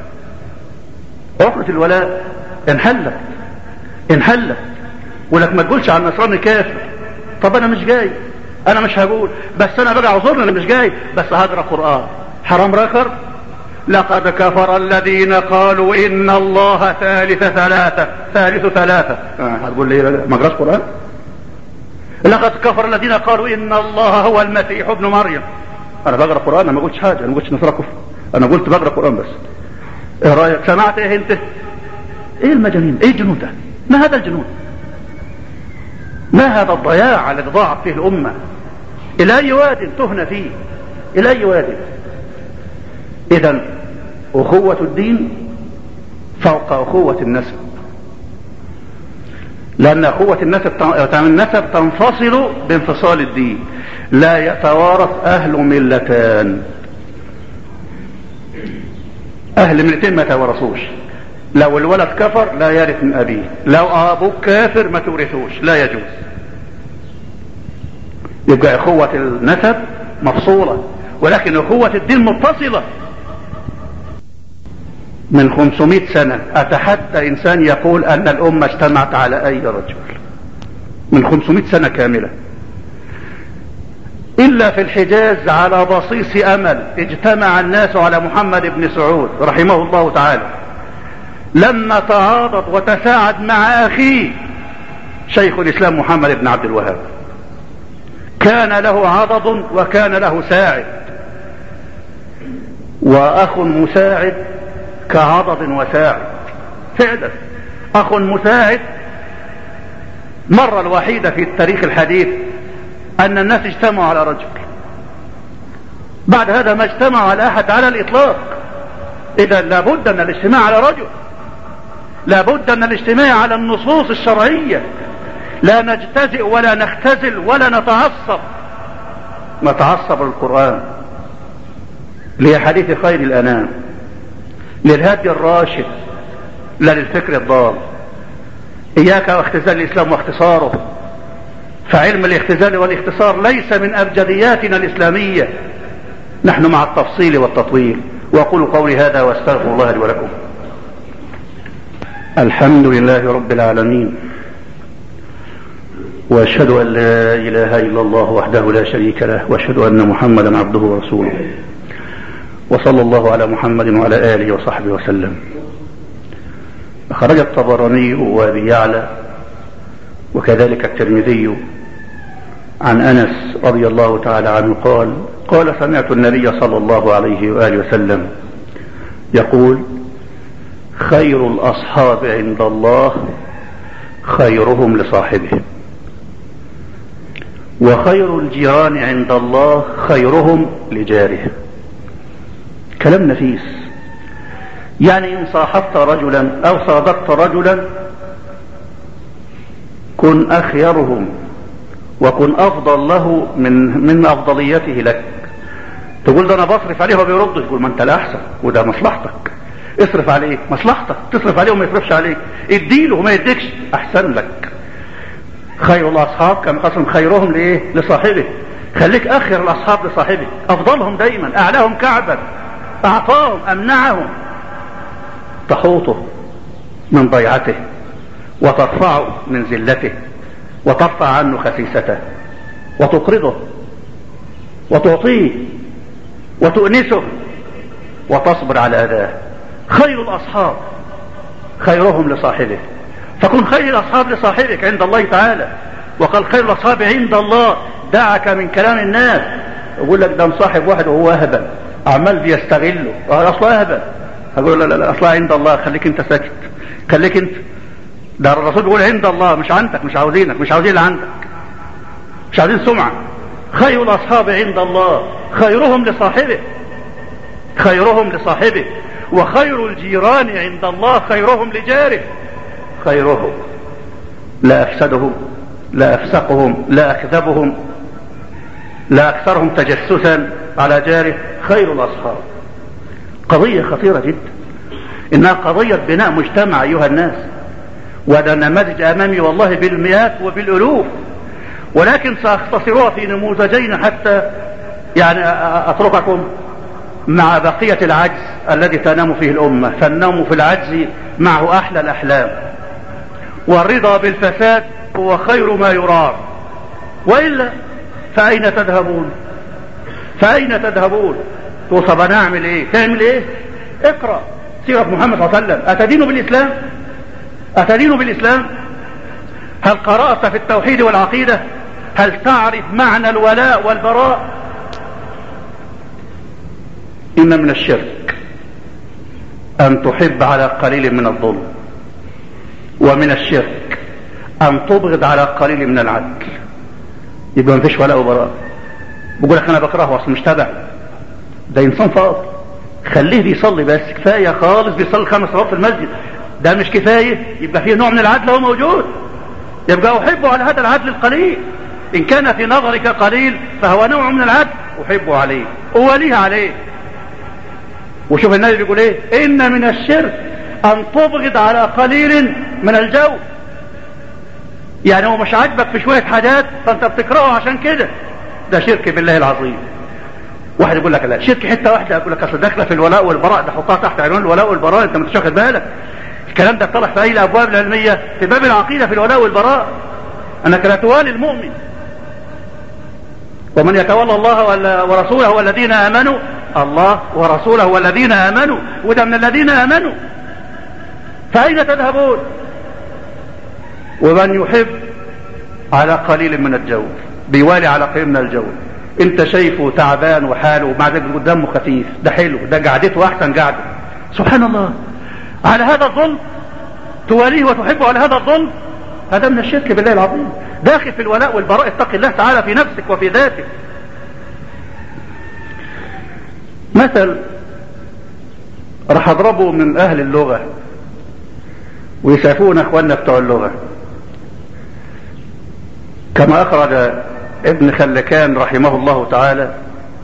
عقدة الولاء انحلت انحلت ولك ما تقولش على النصراني كافر طب انا مش جاي انا مش هقول بس انا بقى اعذرني انا مش جاي بس هقرا قران حرام ركر لقد كفر الذين قالوا ان الله ثالث ثلاثة ثالث ثلاثة آه هتقول لي ما قراش قران لقد كفر الذين قالوا ان الله هو المسيح ابن مريم انا بقرا قران انا ما قلتش حاجه انا ما قلتش نصارى كفر انا قلت بقرا قران بس ايه رايك سمعت ايه انت ايه المجانين ايه الجنون ده ما هذا الجنون ما هذا الضياع الذي ضاعت فيه الامه الى اي واد تهنى فيه الى اي واد اذا اخوه الدين فوق اخوه النسب لأن أخوة النسب النسب تنفصل بانفصال الدين لا يتوارث أهل ملتان أهل ملتين ما يتوارثوش لو الولد كفر لا يرث من أبيه لو أبوك كافر ما تورثوش لا يجوز يبقى أخوة النسب مفصولة ولكن أخوة الدين متصلة من 500 سنة أتحدى إنسان يقول أن الأمة اجتمعت على أي رجل من 500 سنة كاملة إلا في الحجاز على بصيص أمل اجتمع الناس على محمد بن سعود رحمه الله تعالى لما تعاضد وتساعد مع أخيه شيخ الإسلام محمد بن عبد الوهاب كان له عضد وكان له ساعد وأخ مساعد كعضد وساعد فعلا أخ مساعد مرة الوحيدة في التاريخ الحديث أن الناس اجتمعوا على رجل بعد هذا ما اجتمعوا على أحد على الإطلاق إذا لابد من الاجتماع على رجل لابد من الاجتماع على النصوص الشرعية لا نجتزئ ولا نختزل ولا نتعصب نتعصب للقرآن لحديث خير الأنام للهدي الراشد لا للفكر الضال إياك واختزال الإسلام واختصاره فعلم الاختزال والاختصار ليس من أبجدياتنا الإسلامية نحن مع التفصيل والتطويل وأقول قولي هذا واستغفر الله لي ولكم الحمد لله رب العالمين واشهد ان لا اله الا الله وحده لا شريك له واشهد ان محمدا عبده ورسوله وصلى الله على محمد وعلى اله وصحبه وسلم اخرج الطبراني وابي يعلى وكذلك الترمذي عن انس رضي الله تعالى عنه قال قال سمعت النبي صلى الله عليه واله وسلم يقول خير الاصحاب عند الله خيرهم لصاحبه وخير الجيران عند الله خيرهم لجاره كلام نفيس يعني ان صاحبت رجلا او صادقت رجلا كن اخيرهم وكن افضل له من من افضليته لك تقول ده انا بصرف عليه وما بيردش تقول ما انت الاحسن وده مصلحتك اصرف عليه مصلحتك تصرف عليه وما يصرفش عليك اديله وما يديكش احسن لك خير الاصحاب كما قسم خيرهم لايه لصاحبه خليك اخر الاصحاب لصاحبه افضلهم دايما اعلاهم كعبا اعطاهم امنعهم تحوطه من ضيعته وترفعه من ذلته وترفع عنه خسيسته وتقرضه وتعطيه وتؤنسه وتصبر على اذاه خير الاصحاب خيرهم لصاحبه فكن خير الاصحاب لصاحبك عند الله تعالى وقال خير الاصحاب عند الله دعك من كلام الناس يقول لك ده مصاحب واحد وهو اهبل عمال بيستغله اصلا اهبل هقول لا لا لا اصلا عند الله خليك انت ساكت خليك انت ده الرسول بيقول عند الله مش عندك مش عاوزينك مش عاوزين اللي عندك مش عاوزين سمعه خير الاصحاب عند الله خيرهم لصاحبه خيرهم لصاحبه وخير الجيران عند الله خيرهم لجاره خيرهم لا افسدهم لا افسقهم لا اكذبهم لا اكثرهم تجسسا على جاره خير الاصحاب قضيه خطيره جدا انها قضيه بناء مجتمع ايها الناس وهذا نماذج امامي والله بالمئات وبالالوف ولكن ساختصرها في نموذجين حتى يعني اترككم مع بقيه العجز الذي تنام فيه الامه فالنوم في العجز معه احلى الاحلام والرضا بالفساد هو خير ما يرام والا فاين تذهبون فاين تذهبون توصى انا اعمل ايه تعمل ايه اقرا سيره محمد صلى الله عليه وسلم اتدين بالاسلام اتدين بالاسلام هل قرات في التوحيد والعقيده هل تعرف معنى الولاء والبراء إن من الشرك أن تحب على قليل من الظلم ومن الشرك أن تبغض على قليل من العدل يبقى ما فيش ولاء وبراء بقول لك أنا بكرهه أصل مش تبعي ده إنسان فاضل خليه بيصلي بس كفاية خالص بيصلي خمس صلوات في المسجد ده مش كفاية يبقى فيه نوع من العدل هو موجود يبقى أحبه على هذا العدل القليل إن كان في نظرك قليل فهو نوع من العدل أحبه عليه أوليه عليه وشوف النبي بيقول ايه ان من الشرك ان تبغض على قليل من الجو يعني هو مش عاجبك في شوية حاجات فانت بتكرهه عشان كده ده شرك بالله العظيم واحد يقول لك لا شرك حته واحده يقول لك اصل داخله في الولاء والبراء ده حطها تحت عنوان الولاء والبراء انت مش واخد بالك الكلام ده اتطرح في اي الابواب العلميه في باب العقيده في الولاء والبراء انك لا توالي المؤمن ومن يتولى الله ورسوله والذين امنوا الله ورسوله والذين امنوا وده من الذين امنوا فاين تذهبون ومن يحب على قليل من الجو بيوالي على قليل من الجو انت شايفه تعبان وحاله ومع ذلك دمه خفيف ده حلو ده قعدته احسن قعده سبحان الله على هذا الظلم تواليه وتحبه على هذا الظلم هذا من الشرك بالله العظيم داخل في الولاء والبراء اتق الله تعالى في نفسك وفي ذاتك مثل راح اضربه من اهل اللغة ويسافون اخواننا بتوع اللغة كما اخرج ابن خلكان رحمه الله تعالى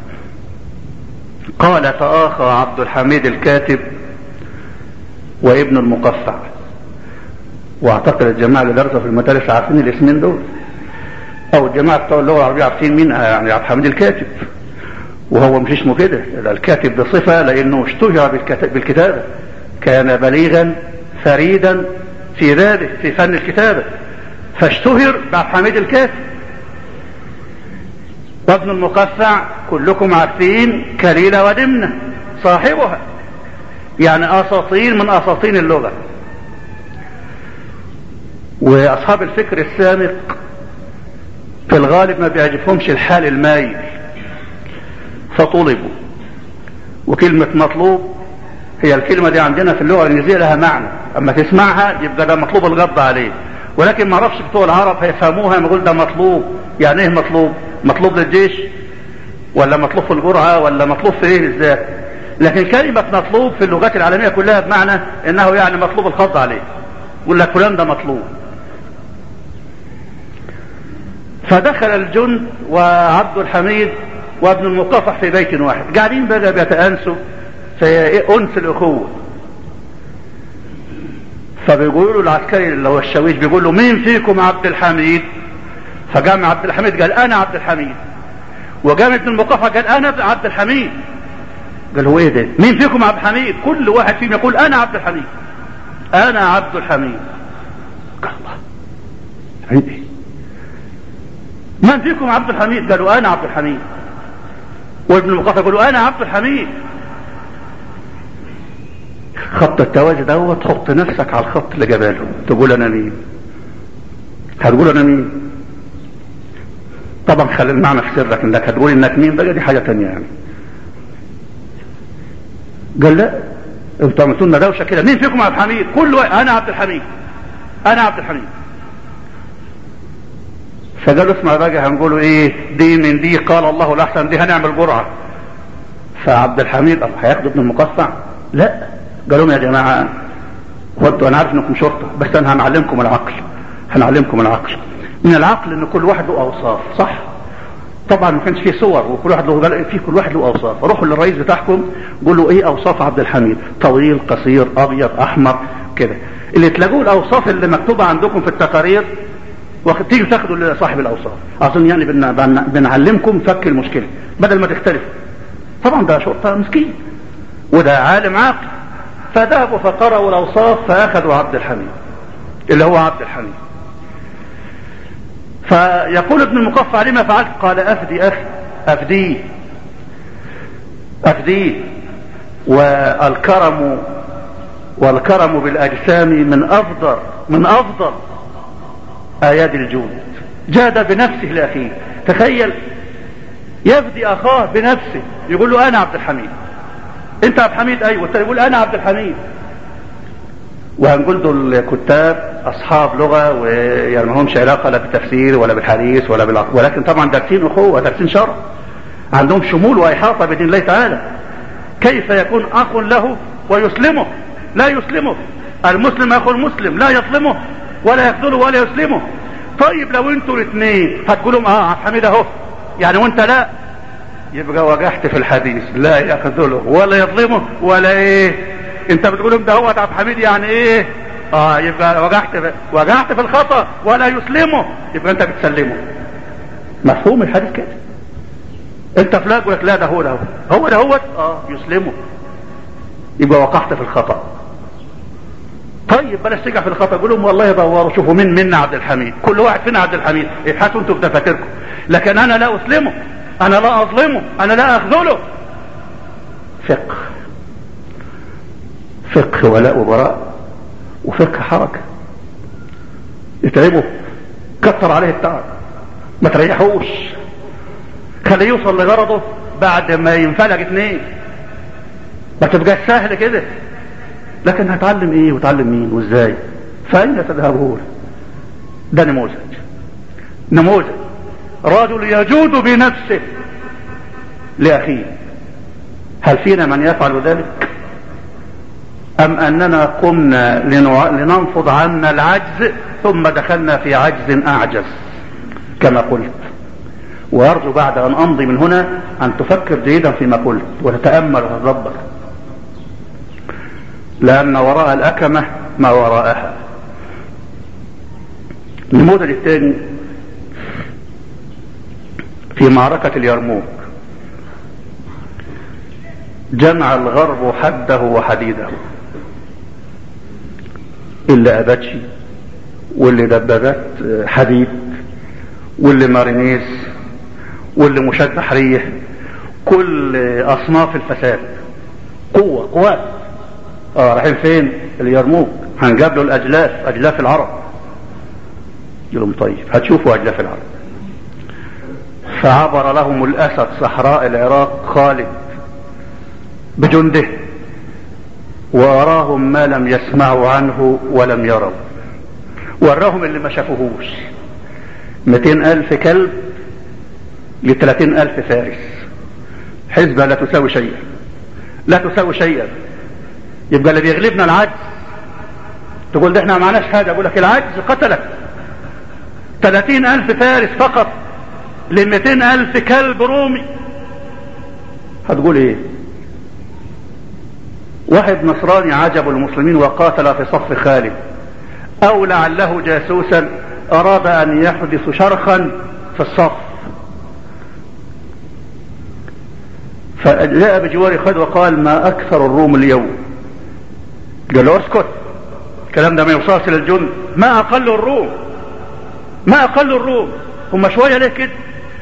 قال تآخى عبد الحميد الكاتب وابن المقفع واعتقد الجماعة اللي درسوا في المدارس عارفين الاسمين دول او الجماعة بتوع اللغة العربية عارفين مين يعني عبد الحميد الكاتب وهو مش اسمه كده الكاتب بصفة لانه اشتهر بالكتابة كان بليغا فريدا في ذلك في فن الكتابة فاشتهر بعبد الحميد الكاتب وابن المقفع كلكم عارفين كليلة ودمنة صاحبها يعني اساطين من اساطين اللغة واصحاب الفكر السامق في الغالب ما بيعجبهمش الحال المايل فطلبوا وكلمة مطلوب هي الكلمة دي عندنا في اللغة الانجليزية لها معنى اما تسمعها يبقى ده مطلوب الغض عليه ولكن ما اعرفش بتوع العرب هيفهموها يقول ده مطلوب يعني ايه مطلوب مطلوب للجيش ولا مطلوب في الجرعة ولا مطلوب في ايه بالذات لكن كلمة مطلوب في اللغات العالمية كلها بمعنى انه يعني مطلوب الخض عليه يقول لك فلان ده مطلوب فدخل الجند وعبد الحميد وابن المقافح في بيت واحد قاعدين بقى بيتأنسوا في أنس الأخوة فبيقولوا له العسكري اللي هو الشاويش بيقول له مين فيكم عبد الحميد فقام عبد الحميد قال انا عبد الحميد وقام ابن المقافة قال انا عبد الحميد قال هو ايه ده مين فيكم عبد الحميد كل واحد فيهم يقول انا عبد الحميد انا عبد الحميد قال الله عندي من فيكم عبد الحميد قالوا انا عبد الحميد وابن المقافة يقولوا انا عبد الحميد خط التوازي دوت تحط نفسك على الخط اللي جباله تقول انا مين هتقول انا مين طبعا خلي المعنى في سرك انك هتقول انك مين بقى دي حاجه تانية يعني قال لا انتوا عملتوا لنا دوشه كده مين فيكم عبد الحميد كل واحد انا عبد الحميد انا عبد الحميد فقالوا اسمع بقى هنقولوا ايه دي من دي قال الله الاحسن دي هنعمل جرعه فعبد الحميد الله هياخدوا ابن المقطع لا قالوا لهم يا جماعه ودوا انا عارف انكم شرطه بس انا هنعلمكم العقل هنعلمكم العقل من العقل ان كل واحد له اوصاف صح طبعا ما كانش فيه صور وكل واحد له في كل واحد له اوصاف روحوا للرئيس بتاعكم قولوا ايه اوصاف عبد الحميد طويل قصير ابيض احمر كده اللي تلاقوه الاوصاف اللي مكتوبه عندكم في التقارير وتيجوا تاخدوا لصاحب الاوصاف اظن يعني بن... بن... بنعلمكم فك المشكله بدل ما تختلفوا طبعا ده شرطه مسكين وده عالم عاقل فذهبوا فقرأوا الاوصاف فاخذوا عبد الحميد اللي هو عبد الحميد فيقول ابن المقفع لما فعلت قال افدي اخي افديه افديه والكرم والكرم بالاجسام من افضل من افضل اياد الجود جاد بنفسه لاخيه تخيل يفدي اخاه بنفسه يقول له انا عبد الحميد انت عبد الحميد ايوه الثاني يقول انا عبد الحميد وهنقول دول الكتاب اصحاب لغه ويعني ما همش علاقه لا بالتفسير ولا بالحديث ولا بالعقل ولكن طبعا دارسين اخوه دارسين شرع عندهم شمول واحاطه بدين الله تعالى كيف يكون اخ له ويسلمه لا يسلمه المسلم اخو المسلم لا يظلمه ولا يخذله ولا يسلمه طيب لو انتوا الاثنين هتقولوا اه عبد الحميد اهو يعني وانت لا يبقى وجحت في الحديث لا يخذله ولا يظلمه ولا ايه انت بتقول ده هو عبد الحميد يعني ايه اه يبقى وجحت في وجحت في الخطا ولا يسلمه يبقى انت بتسلمه مفهوم الحديث كده انت فلان يقول لك لا ده هو ده هو هو ده هو اه يسلمه يبقى وقعت في الخطا طيب بلاش تقع في الخطا قول لهم والله دوروا شوفوا مين منا عبد الحميد كل واحد فينا عبد الحميد ابحثوا انتوا في دفاتركم لكن انا لا اسلمه انا لا اظلمه انا لا اخذله فقه فقه ولاء وبراء وفقه حركة يتعبه كتر عليه التعب ما تريحوش خليه يوصل لغرضه بعد ما ينفلق اتنين ما تبقاش سهل كده لكن هتعلم ايه وتعلم مين وازاي فاين تذهبون ده نموذج نموذج رجل يجود بنفسه لاخيه هل فينا من يفعل ذلك ام اننا قمنا لننفض عنا العجز ثم دخلنا في عجز اعجز كما قلت وارجو بعد ان امضي من هنا ان تفكر جيدا فيما قلت وتتامل وتتدبر لان وراء الاكمه ما وراءها النموذج الثاني في معركة اليرموك جمع الغرب حده وحديده اللي أباتشي واللي دبابات حديد واللي مارينيز واللي مشاة بحرية كل أصناف الفساد قوة قوات اه رايحين فين اليرموك هنجاب له الأجلاف أجلاف العرب يقول لهم طيب هتشوفوا أجلاف العرب فعبر لهم الأسد صحراء العراق خالد بجنده وأراهم ما لم يسمعوا عنه ولم يروا وراهم اللي ما شافوهوش 200 ألف كلب ل 30 ألف فارس حزبة لا تساوي شيئا لا تساوي شيئا يبقى اللي بيغلبنا العجز تقول ده احنا ما معناش حاجة اقول لك العجز قتلك 30 ألف فارس فقط ل 200 ألف كلب رومي هتقول ايه واحد نصراني عجب المسلمين وقاتل في صف خالد او لعله جاسوسا اراد ان يحدث شرخا في الصف فجاء بجوار خالد وقال ما اكثر الروم اليوم قال له اسكت الكلام ده ما يوصلش للجند ما اقل الروم ما اقل الروم هم شويه ليه كده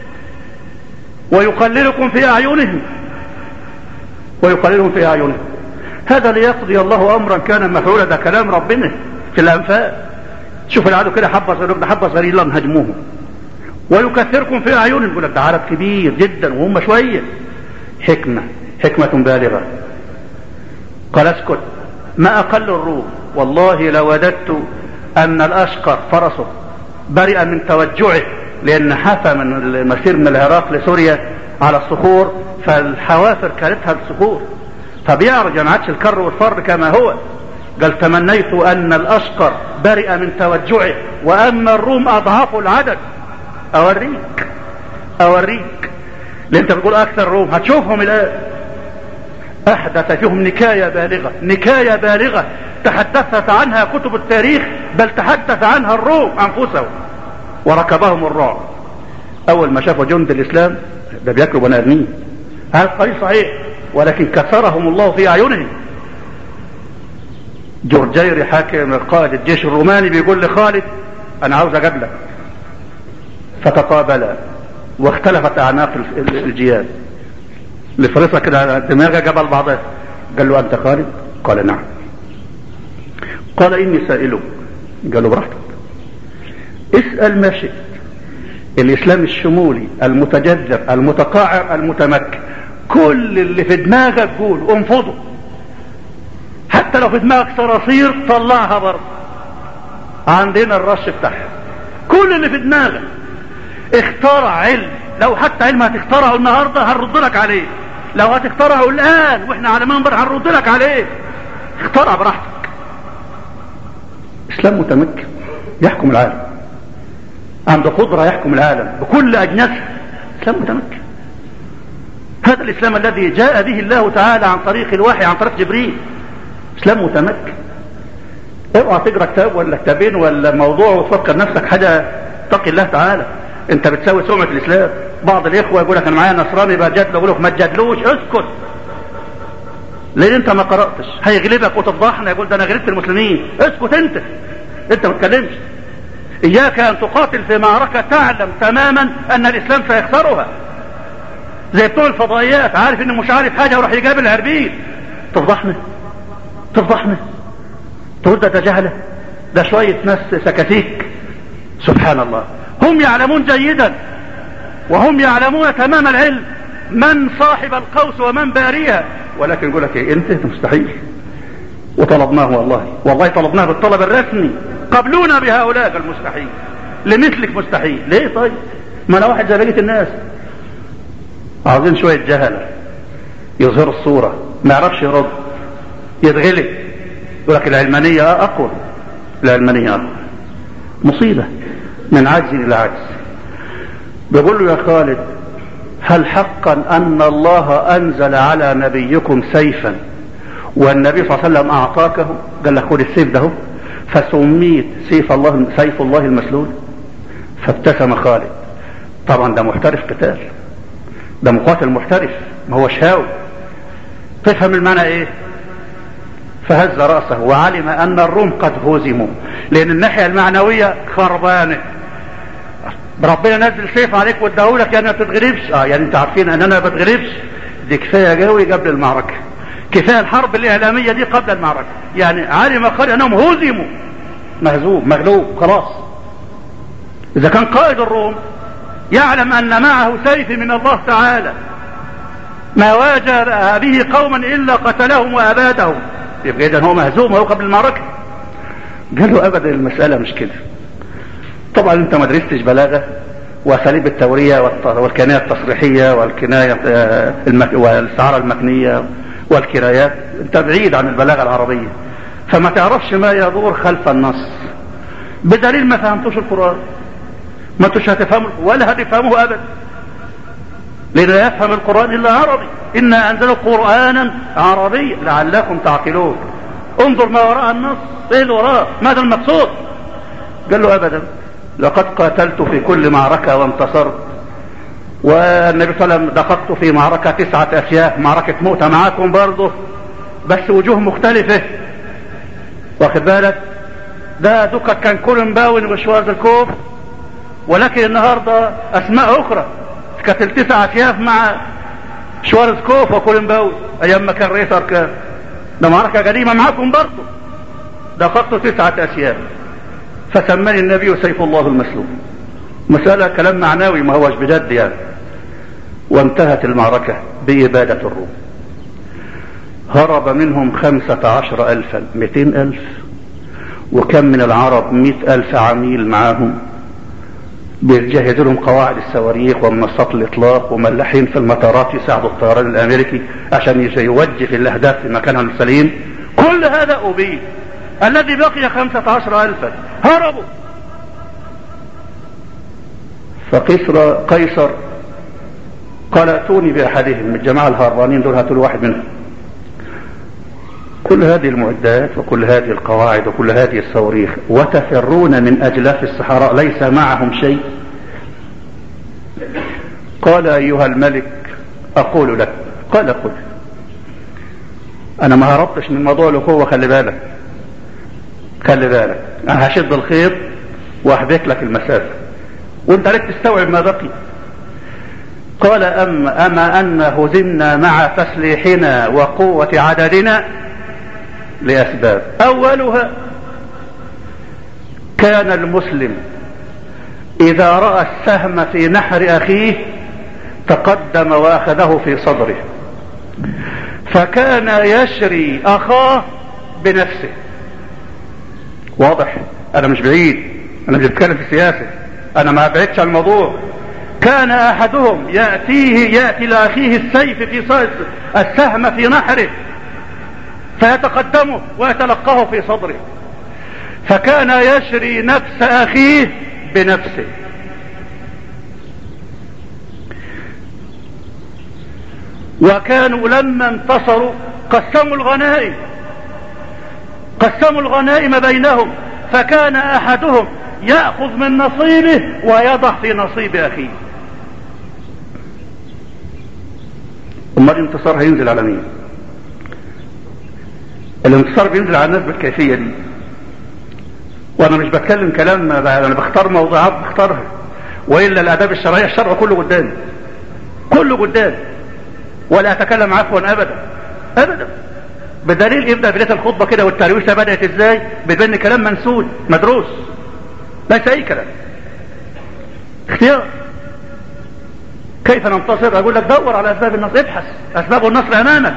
ويقللكم في اعينهم ويقللهم في اعينهم هذا ليقضي الله امرا كان مفعولا ده كلام ربنا في الانفال شوف العدو كده حبه صغيره ده حبه صغيره يلا نهاجموهم ويكثركم في اعينهم يقول لك ده عدد كبير جدا وهم شويه حكمه حكمه بالغه قال اسكت ما اقل الروم والله لوددت ان الاشقر فرسه برئ من توجعه لان حفى من المسير من العراق لسوريا على الصخور فالحوافر كانتها الصخور فبيعرج ما عادش الكر والفر كما هو قال تمنيت ان الاشقر برئ من توجعه واما الروم اضعاف العدد اوريك اوريك لان انت بتقول اكثر الروم هتشوفهم الان احدث فيهم نكايه بالغه نكايه بالغه تحدثت عنها كتب التاريخ بل تحدث عنها الروم انفسهم وركبهم الرعب اول ما شافوا جند الاسلام ده بياكلوا بني ادمين هذا قليل صحيح ولكن كسرهم الله في اعينهم جورجيري حاكم قائد الجيش الروماني بيقول لخالد انا عاوز اقابلك فتقابلا واختلفت اعناق الجياد لفرصة كده دماغها جبل بعضها قال له انت خالد قال نعم قال اني سائلك قال له براحتك اسأل ما شئت الاسلام الشمولي المتجذر المتقاعر المتمكن كل اللي في دماغك قول انفضه حتى لو في دماغك صراصير طلعها برضه عندنا الرش بتاعها كل اللي في دماغك اخترع علم لو حتى علم هتخترعه النهارده هنرد لك عليه لو هتخترعه الان واحنا على منبر هنرد لك عليه اخترع براحتك اسلام متمكن يحكم العالم عنده قدرة يحكم العالم بكل أجناسه اسلام متمكن هذا الإسلام الذي جاء به الله تعالى عن طريق الوحي عن طريق جبريل إسلام متمكن اوعى تقرا كتاب ولا كتابين ولا موضوع وتفكر نفسك حاجة تقي الله تعالى انت بتساوي سمعة الإسلام بعض الإخوة يقول لك أنا معايا نصراني بجادله يقول لك ما تجادلوش اسكت ليه انت ما قرأتش هيغلبك وتفضحنا يقول ده انا غلبت المسلمين اسكت انت انت ما تتكلمش اياك ان تقاتل في معركة تعلم تماما ان الاسلام سيخسرها زي بتوع الفضائيات عارف انه مش عارف حاجة وراح يقابل هربيل تفضحنا تفضحنا تقول ده جهلة ده شوية ناس سكاتيك سبحان الله هم يعلمون جيدا وهم يعلمون تمام العلم من صاحب القوس ومن باريها ولكن يقول لك ايه انت مستحيل وطلبناه والله والله طلبناه بالطلب الرسمي قبلونا بهؤلاء المستحيل لمثلك مستحيل ليه طيب ما انا واحد زي بقيه الناس عاوزين شويه جهله يظهر الصوره ما يعرفش يرد يتغلب يقول لك العلمانيه اقوى العلمانيه اقوى مصيبه من عجز الى عجز بيقول له يا خالد هل حقا ان الله انزل على نبيكم سيفا والنبي صلى الله عليه وسلم اعطاكه قال له خذ السيف ده فسميت سيف الله سيف الله المسلول فابتسم خالد طبعا ده محترف قتال ده مقاتل محترف ما هو شاوي تفهم المعنى ايه فهز رأسه وعلم ان الروم قد هزموا لان الناحية المعنوية خربانة ربنا نزل سيف عليك واداهولك يعني ما بتتغلبش اه يعني انت عارفين ان انا ما بتغلبش دي كفايه قوي قبل المعركه كفايه الحرب الاعلاميه دي قبل المعركه يعني علم قال انهم هزموا مهزوم مغلوب خلاص اذا كان قائد الروم يعلم ان معه سيف من الله تعالى ما واجه به قوما الا قتلهم وابادهم يبقى اذا هو مهزوم وهو قبل المعركه قال له ابدا المساله مش كده طبعا انت ما درستش بلاغه واساليب التوريه والكنايه التصريحيه والكنايه المك... والاستعاره المكنيه والكرايات انت بعيد عن البلاغه العربيه فما تعرفش ما يدور خلف النص بدليل ما فهمتوش القران ما انتوش هتفهموا ولا هتفهموه ابدا لان لا يفهم القران الا عربي انا انزل قرانا عربيا لعلكم تعقلون انظر ما وراء النص ايه اللي وراه ماذا المقصود قال له ابدا لقد قاتلت في كل معركة وانتصرت والنبي صلى الله عليه وسلم دققت في معركة تسعة أسياف معركة موتى معاكم برضه بس وجوه مختلفة واخد بالك ده دكك كان كولن باون وشوارز الكوف ولكن النهاردة أسماء أخرى كانت التسع أسياف مع شوارز كوف وكولن باون أيام ما كان رئيس أركان ده معركة قديمة معاكم برضه دققت تسعة أسياف فسماني النبي سيف الله المسلول مسألة كلام معنوي ما هوش بجد يعني وانتهت المعركة بإبادة الروم هرب منهم خمسة عشر ألفا مئتين ألف وكم من العرب مئة ألف عميل معاهم بيجهزوا لهم قواعد الصواريخ ومنصات الإطلاق وملاحين في المطارات يساعدوا الطيران الأمريكي عشان يوجه الأهداف في مكانها السليم كل هذا أبيد الذي بقي خمسة عشر ألفا هربوا فقيصر قيصر قال ائتوني بأحدهم من الجماعة الهربانين دول هاتوا واحد منهم كل هذه المعدات وكل هذه القواعد وكل هذه الصواريخ وتفرون من أجلاف الصحراء ليس معهم شيء قال أيها الملك أقول لك قال قل أنا ما هربتش من موضوع الأخوة خلي بالك خلي بالك انا هشد الخيط واحبك لك المسافة وانت عليك تستوعب ما بقي قال أما, أما أن هزمنا مع تسليحنا وقوة عددنا لأسباب أولها كان المسلم إذا رأى السهم في نحر أخيه تقدم وأخذه في صدره فكان يشري أخاه بنفسه واضح أنا مش بعيد أنا مش بتكلم في السياسة أنا ما بعدش عن الموضوع كان أحدهم يأتيه يأتي لأخيه السيف في صدر السهم في نحره فيتقدمه ويتلقاه في صدره فكان يشري نفس أخيه بنفسه وكانوا لما انتصروا قسموا الغنائم قسموا الغنائم بينهم فكان احدهم ياخذ من نصيبه ويضع في نصيب اخيه امال الانتصار هينزل على مين الانتصار بينزل على الناس بالكيفيه دي وانا مش بتكلم كلام انا بختار موضوعات بختارها والا الاداب الشرعيه الشرع كله قدامي كله قدامي ولا اتكلم عفوا ابدا ابدا بدليل يبدا بدايه الخطبه كده والترويشه بدات ازاي بتبني كلام منسوج مدروس ليس اي كلام اختيار كيف ننتصر اقول لك دور على اسباب النصر ابحث اسباب النصر امامك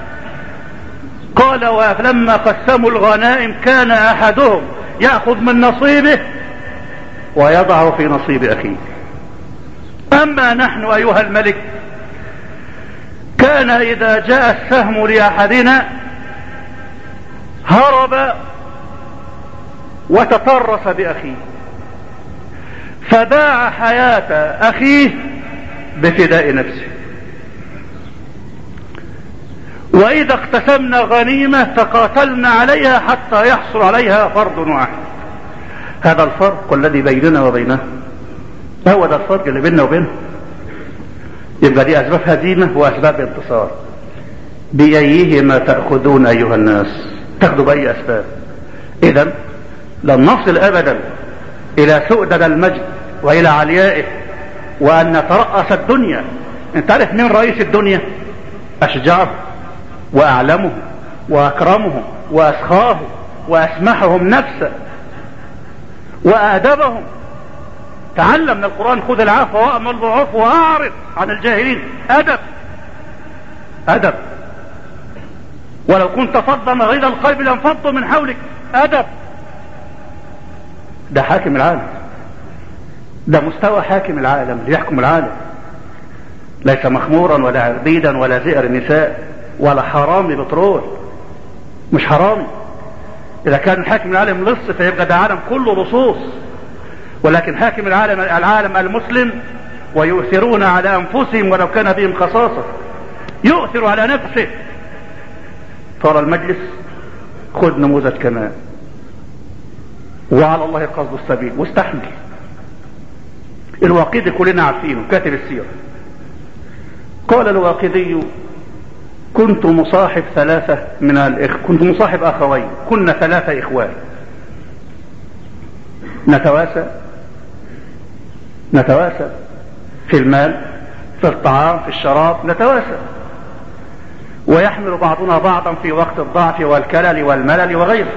قال ولما قسموا الغنائم كان احدهم ياخذ من نصيبه ويضعه في نصيب اخيه اما نحن ايها الملك كان اذا جاء السهم لاحدنا هرب وتطرف باخيه فباع حياه اخيه بفداء نفسه واذا اقتسمنا غنيمه فقاتلنا عليها حتى يحصل عليها فرض واحد هذا الفرق الذي بيننا وبينه هو ده الفرق اللي بيننا وبينه يبقى دي اسباب هزيمه واسباب انتصار بايهما تاخذون ايها الناس تاخذوا باي اسباب اذا لن نصل ابدا الى سؤدد المجد والى عليائه وان نتراس الدنيا انت عارف مين رئيس الدنيا اشجعه واعلمه واكرمه واسخاه واسمحهم نفسا وادبهم تعلم من القرآن خذ العفو وأمر بالعرف وأعرض عن الجاهلين أدب أدب ولو كنت فظا غيظ القلب لانفضوا من حولك أدب ده حاكم العالم ده مستوى حاكم العالم ليحكم العالم ليس مخمورا ولا عبيدا ولا زئر نساء ولا حرامي بترول مش حرامي اذا كان حاكم العالم لص فيبقى ده عالم كله لصوص ولكن حاكم العالم العالم المسلم ويؤثرون على انفسهم ولو كان بهم خصاصه يؤثر على نفسه طال المجلس خذ نموذج كمان وعلى الله قصد السبيل واستحمل الواقدي كلنا عارفينه كاتب السيره قال الواقدي كنت مصاحب ثلاثة من الإخ كنت مصاحب أخوين كنا ثلاثة إخوان نتواسى نتواسى في المال في الطعام في الشراب نتواسى ويحمل بعضنا بعضا في وقت الضعف والكلل والملل وغيره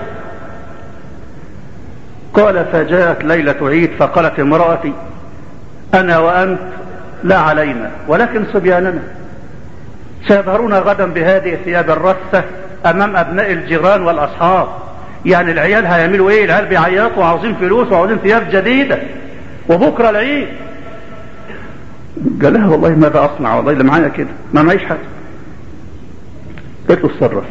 قال فجاءت ليلة عيد فقالت امرأتي أنا وأنت لا علينا ولكن صبياننا سيظهرون غدا بهذه الثياب الرثة أمام أبناء الجيران والأصحاب يعني العيال هيعملوا إيه العيال بيعيطوا وعاوزين فلوس وعاوزين ثياب جديدة وبكرة العيد قال لها والله ماذا أصنع والله اللي معايا كده ما معيش حاجة قلت له اتصرف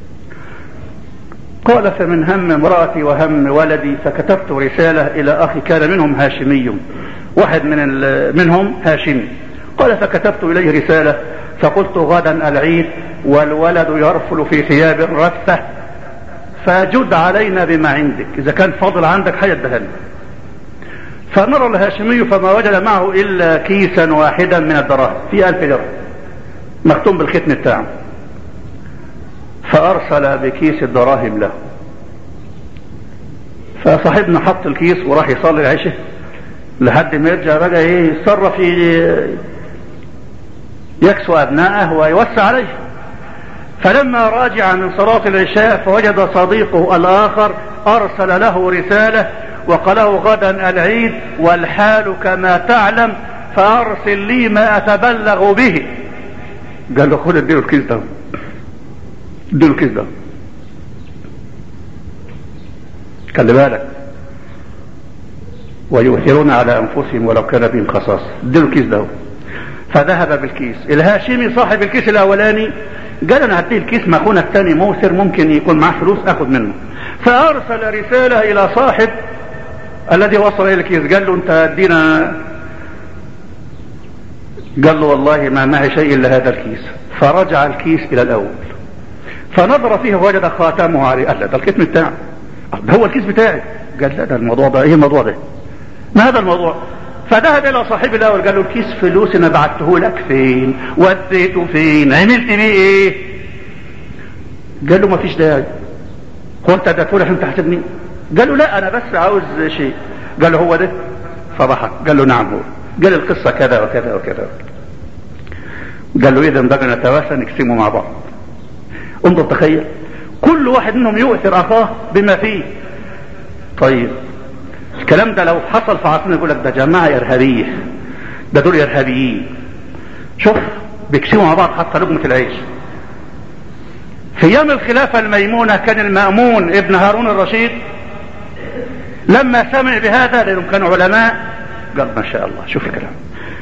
قال فمن هم امرأتي وهم ولدي فكتبت رسالة إلى أخي كان منهم هاشمي واحد من منهم هاشمي قال فكتبت إليه رسالة فقلت غدا العيد والولد يرفل في ثياب رثة فجد علينا بما عندك إذا كان فاضل عندك حاجة ادهن فمر الهاشمي فما وجد معه إلا كيسا واحدا من الدراهم في ألف درهم مختوم بالختم بتاعه فأرسل بكيس الدراهم له فصاحبنا حط الكيس وراح يصلي العشاء لحد ما يرجع بقى ايه يتصرف يكسو ابنائه ويوسع عليه فلما راجع من صلاة العشاء فوجد صديقه الآخر أرسل له رسالة وقال له غدا العيد والحال كما تعلم فارسل لي ما اتبلغ به قال له خد اديله الكيس ده اديله الكيس ده خلي بالك ويؤثرون على انفسهم ولو كان بهم خصاصه اديله الكيس ده فذهب بالكيس الهاشمي صاحب الكيس الاولاني قال انا هديه الكيس ما اخونا الثاني موسر ممكن يكون معاه فلوس اخذ منه فارسل رساله الى صاحب الذي وصل الى الكيس قال له انت ادينا قال له والله ما معي شيء الا هذا الكيس فرجع الكيس الى الاول فنظر فيه وجد خاتمه عليه قال لا ده الكيس بتاعي ده هو الكيس بتاعي قال لا ده الموضوع ده ايه الموضوع ده ما هذا الموضوع فذهب الى صاحب الاول قال له الكيس فلوس انا بعته لك فين وديته فين عملت بيه ايه قال له ما فيش داعي هو انت اديته لي عشان تحسبني قال له لا انا بس عاوز شيء قال له هو ده فضحك قال له نعم هو قال القصة كذا وكذا وكذا قال له اذا بقى نتواسى نقسمه مع بعض انظر تخيل كل واحد منهم يؤثر اخاه بما فيه طيب الكلام ده لو حصل في عصرنا يقول لك ده جماعة ارهابية ده دول ارهابيين شوف بيكسبوا مع بعض حتى لقمة العيش في ايام الخلافة الميمونة كان المأمون ابن هارون الرشيد لما سمع بهذا لانهم كانوا علماء قال ما شاء الله شوف الكلام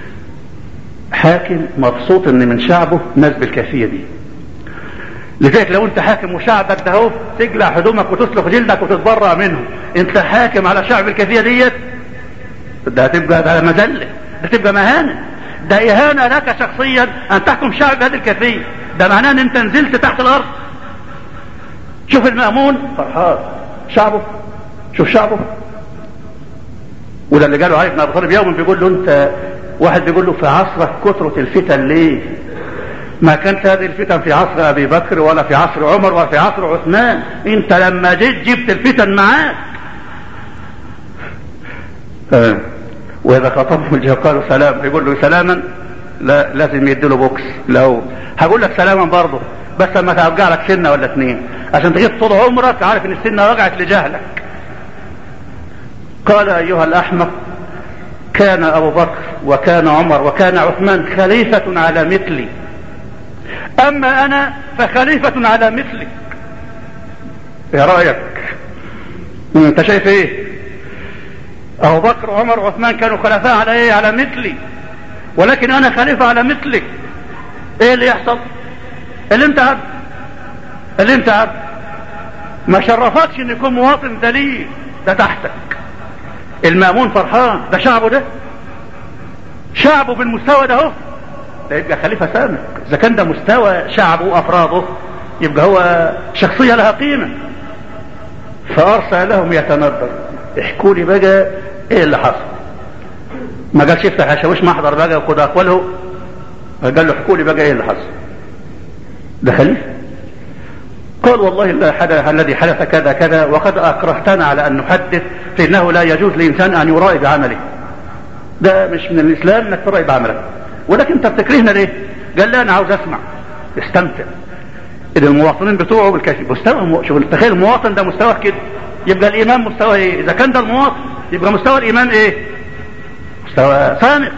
حاكم مبسوط ان من شعبه ناس بالكيفية دي لذلك لو انت حاكم وشعبك ده اهو تقلع هدومك وتسلخ جلدك وتتبرع منه انت حاكم على شعب الكيفية ديت ده هتبقى ده مذلة ده تبقى مهانة ده اهانة لك شخصيا ان تحكم شعب بهذه الكيفية ده معناه ان انت نزلت تحت الارض شوف المأمون فرحان شعبه شوف شعبه وده اللي قاله علي بن ابي طالب يوما بيقول له انت واحد بيقول له في عصرك كثرة الفتن ليه؟ ما كانت هذه الفتن في عصر ابي بكر ولا في عصر عمر ولا في عصر عثمان انت لما جيت جبت الفتن معاك آه. واذا خاطبهم الجهه قالوا سلام يقول له سلاما لا لازم يديله بوكس لو هقول لك سلاما برضه بس لما توجع لك سنه ولا اثنين عشان تجيب طول عمرك عارف ان السنه وجعت لجهلك قال ايها الاحمق كان ابو بكر وكان عمر وكان عثمان خليفة على مثلي اما انا فخليفة على مثلك ايه رأيك انت شايف ايه ابو بكر وعمر وعثمان كانوا خلفاء على ايه على مثلي ولكن انا خليفة على مثلك ايه اللي يحصل اللي انت عبد اللي انت عبد ما شرفتش ان يكون مواطن دليل ده تحتك المأمون فرحان ده شعبه ده شعبه بالمستوى ده اهو ده يبقى خليفة سامع اذا كان ده مستوى شعبه وافراده يبقى هو شخصية لها قيمة فارسل لهم يتندر احكوا لي بقى ايه اللي حصل ما قالش افتح هشاويش محضر بقى وخد اقواله قال له احكوا لي بقى ايه اللي حصل ده خليفة قال والله الله حدث الذي حدث كذا كذا وقد اكرهتنا على ان نحدث فانه لا يجوز لانسان ان يرائي بعمله ده مش من الاسلام انك ترائي بعملك ولكن انت بتكرهنا ليه قال لا انا عاوز اسمع استمتع اذا المواطنين بتوعه بالكشف مستوى شوف تخيل المواطن ده مستوى كده يبقى الايمان مستوى ايه اذا كان ده المواطن يبقى مستوى الايمان ايه مستوى صامت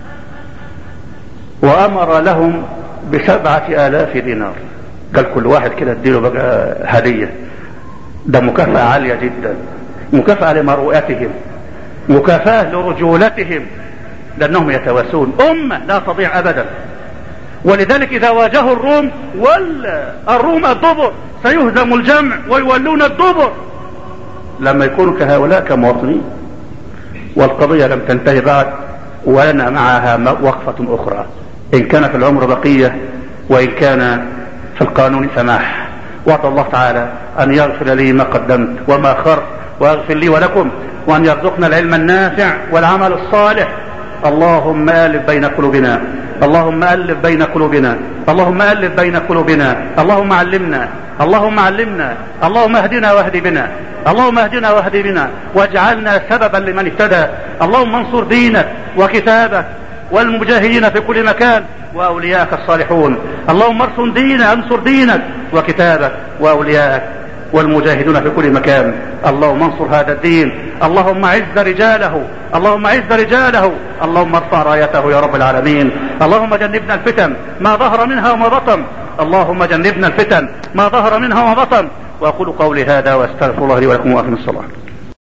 وامر لهم بسبعة الاف دينار قال كل واحد كده اديله بقى هدية ده مكافأة عالية جدا مكافأة لمروءتهم مكافأة لرجولتهم لأنهم يتواسون أمة لا تضيع أبدا ولذلك إذا واجهوا الروم ولا الروم الدبر سيهزم الجمع ويولون الدبر لما يكونوا كهؤلاء كمواطنين والقضية لم تنتهي بعد ولنا معها وقفة أخرى إن كان في العمر بقية وإن كان في القانون سماح وعد الله تعالى أن يغفر لي ما قدمت وما أخرت ويغفر لي ولكم وأن يرزقنا العلم النافع والعمل الصالح اللهم ألف بين قلوبنا اللهم ألف بين قلوبنا اللهم ألف بين قلوبنا اللهم علمنا اللهم علمنا اللهم اهدنا واهد بنا اللهم اهدنا واهد بنا واجعلنا سببا لمن اهتدى اللهم انصر دينك وكتابك والمجاهدين في كل مكان واولياءك الصالحون اللهم ارسل دينك انصر دينك وكتابك واولياءك والمجاهدون في كل مكان اللهم انصر هذا الدين اللهم عز رجاله اللهم عز رجاله اللهم ارفع رايته يا رب العالمين اللهم جنبنا الفتن ما ظهر منها وما بطن اللهم جنبنا الفتن ما ظهر منها وما بطن واقول قولي هذا واستغفر الله لي ولكم واقم الصلاه